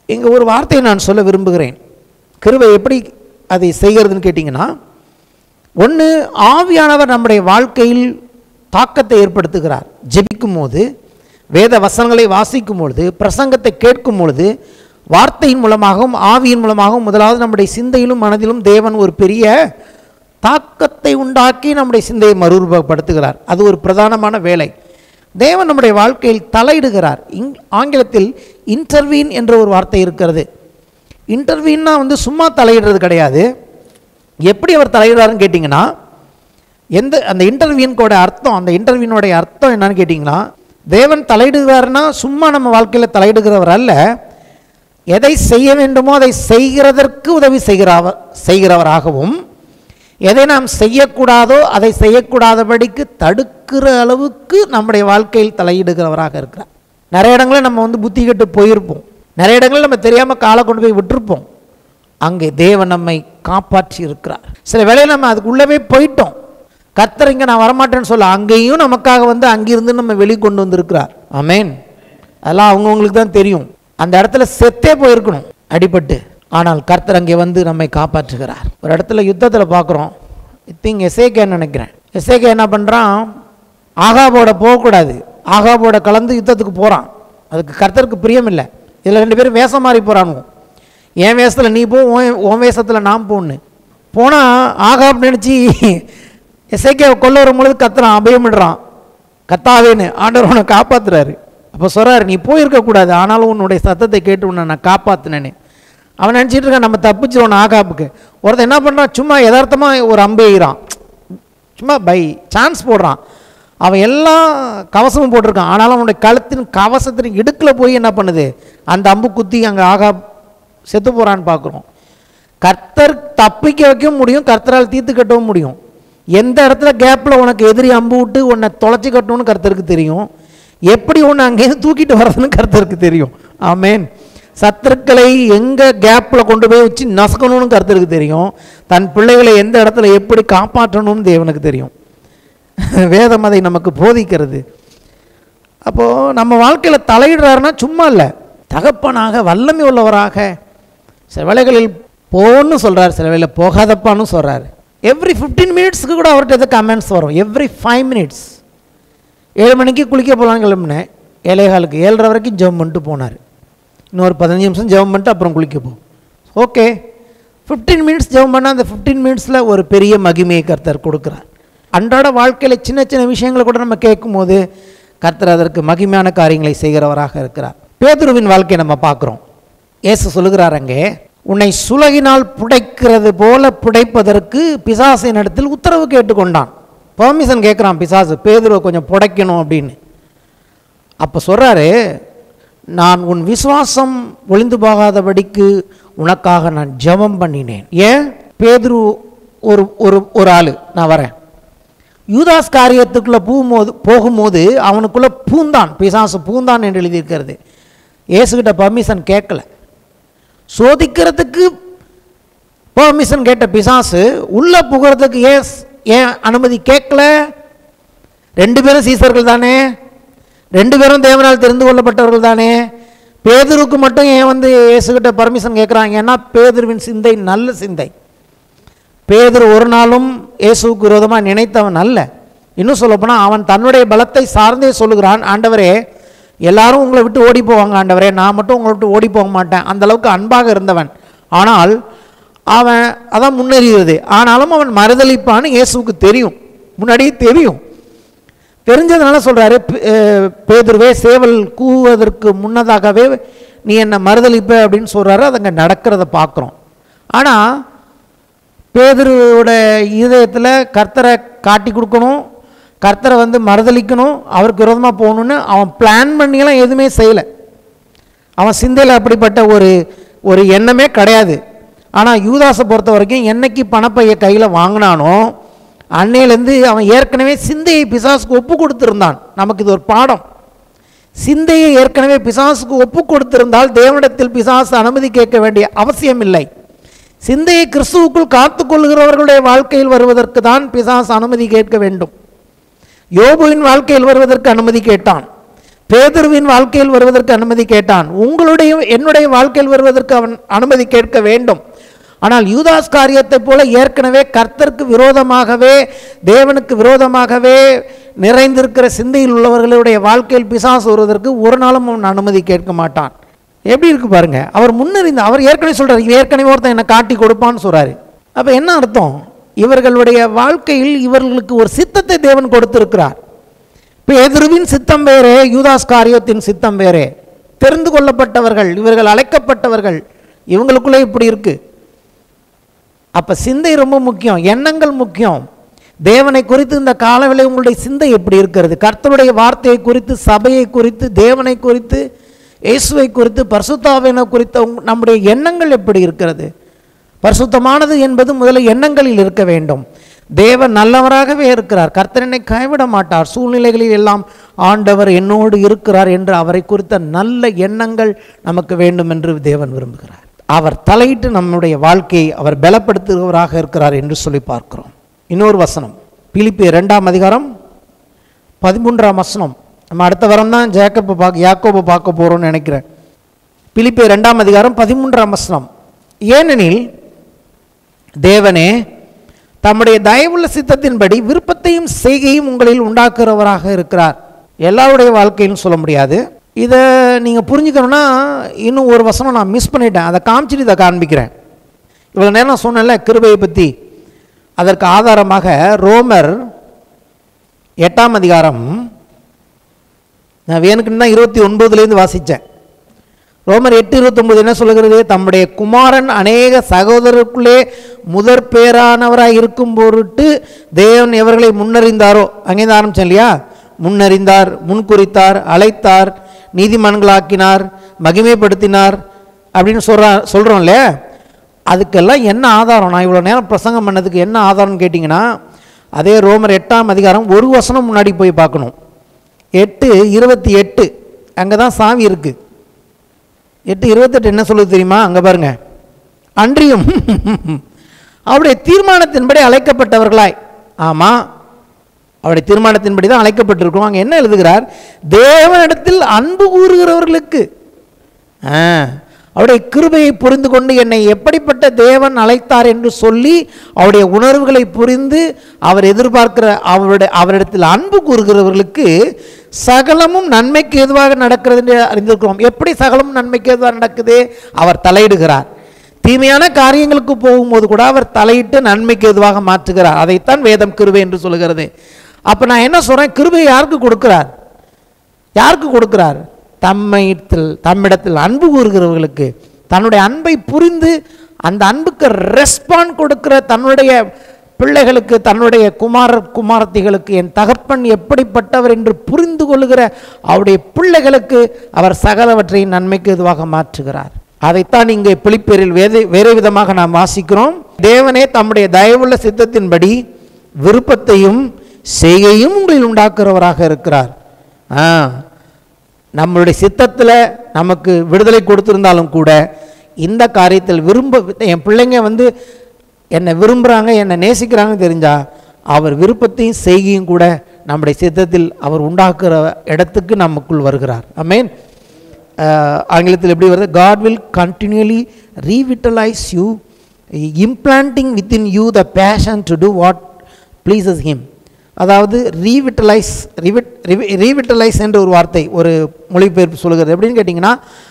A: இங்கே ஒரு வார்த்தையை நான் சொல்ல விரும்புகிறேன் கிருபை எப்படி அதை செய்கிறதுன்னு கேட்டிங்கன்னா ஒன்று ஆவியானவர் நம்முடைய வாழ்க்கையில் தாக்கத்தை ஏற்படுத்துகிறார் ஜெபிக்கும் போது வேத வசனங்களை வாசிக்கும் பொழுது பிரசங்கத்தை கேட்கும் பொழுது வார்த்தையின் மூலமாகவும் ஆவியின் மூலமாகவும் முதலாவது நம்முடைய சிந்தையிலும் மனதிலும் தேவன் ஒரு பெரிய தாக்கத்தை உண்டாக்கி நம்முடைய சிந்தையை மறுரூபப்படுத்துகிறார் அது ஒரு பிரதானமான வேலை தேவன் நம்முடைய வாழ்க்கையில் தலையிடுகிறார் இங் ஆங்கிலத்தில் இன்டர்வீன் என்ற ஒரு வார்த்தை இருக்கிறது இன்டர்வீன்னா வந்து சும்மா தலையிடுறது கிடையாது எப்படி அவர் தலையிடுறாருன்னு கேட்டிங்கன்னா எந்த அந்த இன்டர்வியூனுக்கோட அர்த்தம் அந்த இன்டர்வியூனுடைய அர்த்தம் என்னன்னு கேட்டிங்கன்னா தேவன் தலையிடுகிறாருன்னா சும்மா நம்ம வாழ்க்கையில் தலையிடுகிறவர் அல்ல எதை செய்ய வேண்டுமோ அதை செய்கிறதற்கு உதவி செய்கிறவர் செய்கிறவராகவும் எதை நாம் செய்யக்கூடாதோ அதை செய்யக்கூடாதபடிக்கு தடுக்கிற அளவுக்கு நம்முடைய வாழ்க்கையில் தலையிடுகிறவராக இருக்கிறார் நிறைய இடங்களில் நம்ம வந்து புத்தி கெட்டு போயிருப்போம் நிறைய இடங்களில் நம்ம தெரியாமல் காலை கொண்டு போய் விட்டுருப்போம் அங்கே தேவன் நம்மை காப்பாற்றி இருக்கிறார் சில வேளையில் நம்ம அதுக்குள்ளவே போயிட்டோம் கர்த்தர் இங்கே நான் வரமாட்டேன்னு சொல்ல அங்கேயும் நமக்காக வந்து அங்கிருந்து நம்ம வெளியே கொண்டு வந்திருக்கிறார் ஆமேன் அதெல்லாம் அவங்கவுங்களுக்கு தான் தெரியும் அந்த இடத்துல செத்தே போயிருக்கணும் அடிபட்டு ஆனால் கர்த்தர் அங்கே வந்து நம்மை காப்பாற்றுகிறார் ஒரு இடத்துல யுத்தத்தில் பார்க்குறோம் திங் எஸ்ஏகேன்னு நினைக்கிறேன் எஸ்ஏகே என்ன பண்ணுறான் ஆகாபோட போகக்கூடாது ஆகாபோட கலந்து யுத்தத்துக்கு போகிறான் அதுக்கு கர்த்தருக்கு பிரியம் இல்லை இதில் ரெண்டு பேரும் வேஷம் மாறி போகிறானுங்க என் வேஷத்தில் நீ போ உன் உன் வேஷத்தில் நான் போன்னு போனால் ஆகாப் நினச்சி எஸ்ஐகே கொல்ல வரும்பொழுது கத்துறான் அபயமிடுறான் கத்தாவேன்னு ஆண்டவர் உன்னை காப்பாத்துறாரு அப்போ சொல்கிறாரு நீ போயிருக்கக்கூடாது ஆனாலும் உன்னுடைய சத்தத்தை கேட்டு உன்னை நான் காப்பாற்றினேன்னு அவன் நினச்சிட்டு இருக்கான் நம்ம தப்பிச்சிருவோம் ஆகாப்புக்கு ஒருத்தன் என்ன பண்ணுறான் சும்மா யதார்த்தமாக ஒரு அம்பு எய்கிறான் சும்மா பை சான்ஸ் போடுறான் அவன் எல்லாம் கவசமும் போட்டிருக்கான் ஆனாலும் அவனுடைய கழுத்தின் கவசத்தின் இடுக்கில் போய் என்ன பண்ணுது அந்த அம்பு குத்தி அங்கே ஆகா செத்து போகிறான்னு பார்க்குறோம் கர்த்தர் தப்பிக்க வைக்கவும் முடியும் கர்த்தரால் தீர்த்து கட்டவும் முடியும் எந்த இடத்துல கேப்பில் உனக்கு எதிரி அம்பு விட்டு உன்னை தொலைச்சி கட்டணும்னு கர்த்தருக்கு தெரியும் எப்படி உன்னை அங்கேருந்து தூக்கிட்டு வர்றதுன்னு கர்த்தருக்கு தெரியும் ஆமேன் சத்துருக்களை எங்கே கேப்பில் கொண்டு போய் வச்சு நசுக்கணும்னு கர்த்தருக்கு தெரியும் தன் பிள்ளைகளை எந்த இடத்துல எப்படி காப்பாற்றணும்னு தேவனுக்கு தெரியும் வேதம் அதை நமக்கு போதிக்கிறது அப்போது நம்ம வாழ்க்கையில் தலையிடுறாருன்னா சும்மா இல்லை தகப்பனாக வல்லமை உள்ளவராக சில வேளைகளில் போன்னு சொல்கிறார் சில வேளை போகாதப்பான்னு சொல்கிறார் எவ்ரி ஃபிஃப்டீன் மினிட்ஸ்க்கு கூட அவர்கிட்ட எது கமெண்ட்ஸ் வரும் எவ்ரி ஃபைவ் மினிட்ஸ் ஏழு மணிக்கு குளிக்க போகலான்னு கிளம்புனேன் ஏழேகாலுக்கு ஏழரை வரைக்கும் ஜெபம் பண்ணிட்டு போனார் இன்னொரு பதினஞ்சு நிமிஷம் ஜெபம் பண்ணிட்டு அப்புறம் குளிக்க போ ஓகே ஃபிஃப்டீன் மினிட்ஸ் ஜெபம் பண்ணால் அந்த ஃபிஃப்டீன் மினிட்ஸில் ஒரு பெரிய மகிமையை கர்த்தர் கொடுக்குறார் அன்றாட வாழ்க்கையில் சின்ன சின்ன விஷயங்களை கூட நம்ம கேட்கும்போது கர்த்தர் அதற்கு மகிமையான காரியங்களை செய்கிறவராக இருக்கிறார் பேதுருவின் வாழ்க்கையை நம்ம பார்க்குறோம் இயேசு சொல்லுகிறார் அங்கே உன்னை சுலகினால் புடைக்கிறது போல புடைப்பதற்கு பிசாசின் இடத்தில் உத்தரவு கேட்டுக்கொண்டான் பெர்மிஷன் கேட்குறான் பிசாசு பேதுருவை கொஞ்சம் புடைக்கணும் அப்படின்னு அப்போ சொல்கிறாரு நான் உன் விசுவாசம் ஒளிந்து போகாதபடிக்கு உனக்காக நான் ஜெபம் பண்ணினேன் ஏன் பேதுரு ஒரு ஒரு ஒரு ஆள் நான் வரேன் யூதாஸ் காரியத்துக்குள்ளே போகும்போது போகும்போது அவனுக்குள்ளே பூந்தான் பிசாசு பூந்தான் என்று எழுதியிருக்கிறது இயேசுகிட்ட பர்மிஷன் கேட்கல சோதிக்கிறதுக்கு பர்மிஷன் கேட்ட பிசாசு உள்ளே புகிறதுக்கு ஏன் ஏன் அனுமதி கேட்கல ரெண்டு பேரும் சீசர்கள் தானே ரெண்டு பேரும் தேவனால் தெரிந்து கொள்ளப்பட்டவர்கள் தானே பேதுருக்கு மட்டும் ஏன் வந்து இயேசுகிட்ட பர்மிஷன் கேட்குறாங்க ஏன்னா பேதுருவின் சிந்தை நல்ல சிந்தை பேதுரு ஒரு நாளும் இயேசுவுக்கு விரோதமாக நினைத்தவன் அல்ல இன்னும் சொல்லப்போனால் அவன் தன்னுடைய பலத்தை சார்ந்தே சொல்லுகிறான் ஆண்டவரே எல்லாரும் உங்களை விட்டு ஓடி போவாங்க ஆண்டவரே நான் மட்டும் உங்களை விட்டு ஓடி போக மாட்டேன் அந்த அளவுக்கு அன்பாக இருந்தவன் ஆனால் அவன் அதான் முன்னேறியது ஆனாலும் அவன் மறுதளிப்பான்னு இயேசுவுக்கு தெரியும் முன்னாடியே தெரியும் தெரிஞ்சதுனால சொல்கிறாரு பேதுருவே சேவல் கூவதற்கு முன்னதாகவே நீ என்னை மறுதளிப்ப அப்படின்னு சொல்கிறாரு அது அங்கே நடக்கிறத பார்க்குறோம் ஆனால் பேதுருவோட இதயத்தில் கர்த்தரை காட்டி கொடுக்கணும் கர்த்தரை வந்து மறுதளிக்கணும் அவருக்கு விரோதமாக போகணுன்னு அவன் பிளான் பண்ணியெல்லாம் எதுவுமே செய்யலை அவன் சிந்தையில் அப்படிப்பட்ட ஒரு ஒரு எண்ணமே கிடையாது ஆனால் யூதாஸை பொறுத்த வரைக்கும் என்னைக்கு பணப்பையை கையில் வாங்கினானோ அன்னையிலேருந்து அவன் ஏற்கனவே சிந்தையை பிசாசுக்கு ஒப்பு கொடுத்துருந்தான் நமக்கு இது ஒரு பாடம் சிந்தையை ஏற்கனவே பிசாசுக்கு ஒப்பு கொடுத்திருந்தால் தேவனிடத்தில் பிசாசு அனுமதி கேட்க வேண்டிய அவசியம் இல்லை சிந்தையை கிறிஸ்துவுக்குள் காத்துக்கொள்கிறவர்களுடைய வாழ்க்கையில் வருவதற்கு தான் பிசாசு அனுமதி கேட்க வேண்டும் யோபுவின் வாழ்க்கையில் வருவதற்கு அனுமதி கேட்டான் பேதுருவின் வாழ்க்கையில் வருவதற்கு அனுமதி கேட்டான் உங்களுடைய என்னுடைய வாழ்க்கையில் வருவதற்கு அவன் அனுமதி கேட்க வேண்டும் ஆனால் யூதாஸ் காரியத்தைப் போல ஏற்கனவே கர்த்தருக்கு விரோதமாகவே தேவனுக்கு விரோதமாகவே நிறைந்திருக்கிற சிந்தையில் உள்ளவர்களுடைய வாழ்க்கையில் பிசாசு வருவதற்கு ஒரு நாளும் அவன் அனுமதி கேட்க மாட்டான் எப்படி இருக்கு பாருங்க அவர் முன்னறிந்த அவர் ஏற்கனவே சொல்றாரு ஏற்கனவே ஒருத்தன் என்னை காட்டி கொடுப்பான்னு சொல்றாரு அப்ப என்ன அர்த்தம் இவர்களுடைய வாழ்க்கையில் இவர்களுக்கு ஒரு சித்தத்தை தேவன் கொடுத்திருக்கிறார் பேதுருவின் சித்தம் வேறே யூதாஸ் காரியத்தின் சித்தம் வேறே தெரிந்து கொள்ளப்பட்டவர்கள் இவர்கள் அழைக்கப்பட்டவர்கள் இவங்களுக்குள்ளே இப்படி இருக்கு அப்ப சிந்தை ரொம்ப முக்கியம் எண்ணங்கள் முக்கியம் தேவனை குறித்து இந்த காலவேளை உங்களுடைய சிந்தை எப்படி இருக்கிறது கர்த்தருடைய வார்த்தையை குறித்து சபையை குறித்து தேவனை குறித்து இயேசுவை குறித்து பரிசுத்தாவினை குறித்த உங்க- நம்முடைய எண்ணங்கள் எப்படி இருக்கிறது பரிசுத்தமானது என்பது முதல்ல எண்ணங்களில் இருக்க வேண்டும் தேவன் நல்லவராகவே இருக்கிறார் கர்த்தர் என்னை கைவிட மாட்டார் சூழ்நிலைகளில் எல்லாம் ஆண்டவர் என்னோடு இருக்கிறார் என்று அவரை குறித்த நல்ல எண்ணங்கள் நமக்கு வேண்டும் என்று தேவன் விரும்புகிறார் அவர் தலையிட்டு நம்முடைய வாழ்க்கையை அவர் பலப்படுத்துகிறவராக இருக்கிறார் என்று சொல்லி பார்க்கிறோம் இன்னொரு வசனம் பிலிப்பி இரண்டாம் அதிகாரம் பதிமூன்றாம் வசனம் நம்ம அடுத்த வாரம் தான் ஜேக்கப்பை பார்க்க யாக்கோபை பார்க்க போகிறோம்னு நினைக்கிறேன் பிலிப்பி இரண்டாம் அதிகாரம் பதிமூன்றாம் வசனம் ஏனெனில் தேவனே தம்முடைய தயவுள்ள சித்தத்தின்படி விருப்பத்தையும் செய்கையும் உங்களில் உண்டாக்குறவராக இருக்கிறார் எல்லாருடைய வாழ்க்கையிலும் சொல்ல முடியாது இதை நீங்கள் புரிஞ்சுக்கணும்னா இன்னும் ஒரு வசனம் நான் மிஸ் பண்ணிட்டேன் அதை காமிச்சிட்டு இதை காண்பிக்கிறேன் இவ்வளோ நேரம் நான் சொன்னேன்ல கிருபையை பற்றி அதற்கு ஆதாரமாக ரோமர் எட்டாம் அதிகாரம் நான் வேணுக்குன்னு தான் இருபத்தி ஒன்பதுலேருந்து வாசித்தேன் ரோமர் எட்டு இருபத்தொன்பது என்ன சொல்லுகிறது தம்முடைய குமாரன் அநேக சகோதரருக்குள்ளே முதற் பேரானவராய் இருக்கும் பொருட்டு தேவன் எவர்களை முன்னறிந்தாரோ அங்கே ஆரம்பிச்சேன் இல்லையா முன்னறிந்தார் முன்குறித்தார் அழைத்தார் நீதிமன்களாக்கினார் மகிமைப்படுத்தினார் அப்படின்னு சொல்கிறா சொல்கிறோம்ல அதுக்கெல்லாம் என்ன ஆதாரம் நான் இவ்வளோ நேரம் பிரசங்கம் பண்ணதுக்கு என்ன ஆதாரம்னு கேட்டிங்கன்னா அதே ரோமர் எட்டாம் அதிகாரம் ஒரு வசனம் முன்னாடி போய் பார்க்கணும் எட்டு இருபத்தி எட்டு அங்கே தான் சாவி இருக்குது எட்டு இருபத்தெட்டு என்ன சொல்லுது தெரியுமா அங்கே பாருங்க அன்றியும் அவருடைய தீர்மானத்தின்படி அழைக்கப்பட்டவர்களாய் ஆமாம் அவருடைய தீர்மானத்தின்படி தான் அழைக்கப்பட்டிருக்கிறோம் அங்கே என்ன எழுதுகிறார் தேவனிடத்தில் அன்பு கூறுகிறவர்களுக்கு ஆ, அவருடைய கிருபையை புரிந்து கொண்டு என்னை எப்படிப்பட்ட தேவன் அழைத்தார் என்று சொல்லி அவருடைய உணர்வுகளை புரிந்து அவர் எதிர்பார்க்கிற அவருடைய அவரிடத்தில் அன்பு கூறுகிறவர்களுக்கு சகலமும் நன்மைக்கு எதுவாக நடக்கிறது என்று அறிந்திருக்கிறோம் எப்படி சகலமும் நன்மைக்கு எதுவாக நடக்குது அவர் தலையிடுகிறார் தீமையான காரியங்களுக்கு போகும்போது கூட அவர் தலையிட்டு நன்மைக்கு எதுவாக மாற்றுகிறார் அதைத்தான் வேதம் கிருபை என்று சொல்லுகிறது அப்போ நான் என்ன சொல்கிறேன் கிருபை யாருக்கு கொடுக்கிறார் யாருக்கு கொடுக்கிறார் தம்மிடத்தில் தம்மிடத்தில் அன்பு கூறுகிறவர்களுக்கு தன்னுடைய அன்பை புரிந்து அந்த அன்புக்கு ரெஸ்பாண்ட் கொடுக்கிற தன்னுடைய பிள்ளைகளுக்கு தன்னுடைய குமாரர் குமாரத்திகளுக்கு என் தகப்பன் எப்படிப்பட்டவர் என்று புரிந்து கொள்ளுகிற அவருடைய பிள்ளைகளுக்கு அவர் சகலவற்றை நன்மைக்கு இதுவாக மாற்றுகிறார் அதைத்தான் இங்கே பிலிப்பேரில் வேறு வேறு விதமாக நாம் வாசிக்கிறோம் தேவனே தம்முடைய தயவுள்ள சித்தத்தின்படி விருப்பத்தையும் செய்கையும் உங்களில் உண்டாக்குறவராக இருக்கிறார் ஆ நம்மளுடைய சித்தத்தில் நமக்கு விடுதலை கொடுத்திருந்தாலும் கூட இந்த காரியத்தில் விரும்ப என் பிள்ளைங்க வந்து என்னை விரும்புகிறாங்க என்னை நேசிக்கிறாங்கன்னு தெரிஞ்சா அவர் விருப்பத்தையும் செய்கையும் கூட நம்முடைய சித்தத்தில் அவர் உண்டாக்குற இடத்துக்கு நமக்குள் வருகிறார் அமேன் ஆங்கிலத்தில் எப்படி வருது God will continually revitalise you implanting within you the passion to do what pleases him அதாவது ரீவிட்டலைஸ் ரிவிட் ரீவிட்டலைஸ் என்ற ஒரு வார்த்தை ஒரு மொழிபெயர்ப்பு சொல்லுகிறது எப்படின்னு கேட்டிங்கன்னா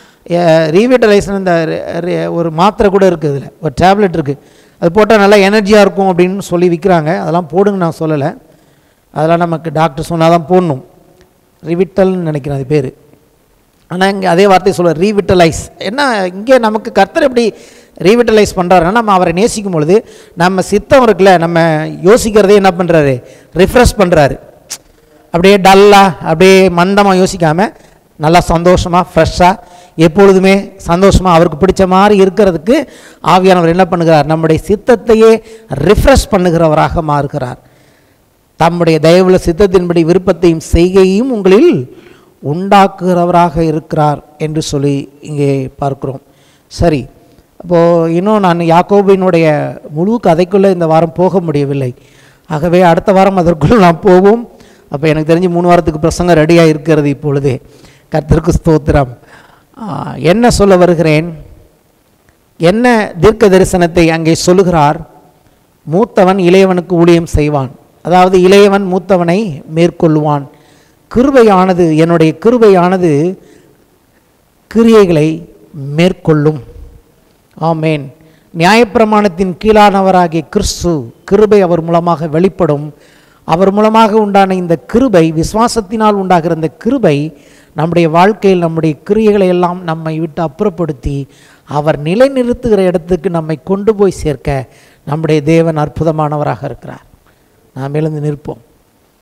A: ரீவிட்டலைஸ் இந்த re- re- ஒரு மாத்திரை கூட இருக்குது இதில் ஒரு டேப்லெட் இருக்குது அது போட்டால் நல்லா எனர்ஜியாக இருக்கும் அப்படின்னு சொல்லி விற்கிறாங்க அதெல்லாம் போடுங்க நான் சொல்லலை அதெல்லாம் நமக்கு டாக்டர் சொன்னால் தான் போடணும் ரிவிட்டல்னு நினைக்கிறேன் அது பேர் ஆனால் இங்கே அதே வார்த்தை சொல்ல ரீவிட்டலைஸ் என்ன இங்கே நமக்கு கர்த்தர் எப்படி ரீவிட்டலைஸ் பண்ணுறாருன்னா நம்ம அவரை நேசிக்கும் பொழுது நம்ம சித்தம் இருக்குல்ல நம்ம யோசிக்கிறதே என்ன பண்ணுறாரு ரிஃப்ரெஷ் பண்ணுறாரு அப்படியே டல்லாக அப்படியே மந்தமாக யோசிக்காமல் நல்லா சந்தோஷமாக ஃப்ரெஷ்ஷாக எப்பொழுதுமே சந்தோஷமாக அவருக்கு பிடிச்ச மாதிரி இருக்கிறதுக்கு ஆவியானவர் என்ன பண்ணுகிறார் நம்முடைய சித்தத்தையே ரிஃப்ரெஷ் பண்ணுகிறவராக மாறுகிறார் தம்முடைய தயவுள்ள சித்தத்தின்படி விருப்பத்தையும் செய்கையும் உங்களில் உண்டாக்குகிறவராக இருக்கிறார் என்று சொல்லி இங்கே பார்க்கிறோம் சரி அப்போது இன்னும் நான் யாக்கோபினுடைய முழு கதைக்குள்ளே இந்த வாரம் போக முடியவில்லை ஆகவே அடுத்த வாரம் அதற்குள் நாம் போவோம் அப்போ எனக்கு தெரிஞ்சு மூணு வாரத்துக்கு பிரசங்கம் ரெடியாக இருக்கிறது இப்பொழுதே கர்த்தருக்கு ஸ்தோத்திரம் ஆ, என்ன சொல்ல வருகிறேன் என்ன தீர்க்க தரிசனத்தை அங்கே சொல்லுகிறார் மூத்தவன் இளையவனுக்கு ஊழியம் செய்வான் அதாவது இளையவன் மூத்தவனை மேற்கொள்வான் கிருபையானது என்னுடைய கிருபையானது கிரியைகளை மேற்கொள்ளும் ஆமேன் நியாயப்பிரமாணத்தின் கீழானவராகிய கிறிஸ்து கிருபை அவர் மூலமாக வெளிப்படும் அவர் மூலமாக உண்டான இந்த கிருபை விசுவாசத்தினால் உண்டாகிற இந்த கிருபை நம்முடைய வாழ்க்கையில் நம்முடைய கிரியைகளை எல்லாம் நம்மை விட்டு அப்புறப்படுத்தி அவர் நிலைநிறுத்துகிற இடத்துக்கு நம்மை கொண்டு போய் சேர்க்க நம்முடைய தேவன் அற்புதமானவராக இருக்கிறார் நாம் எழுந்து நிற்போம்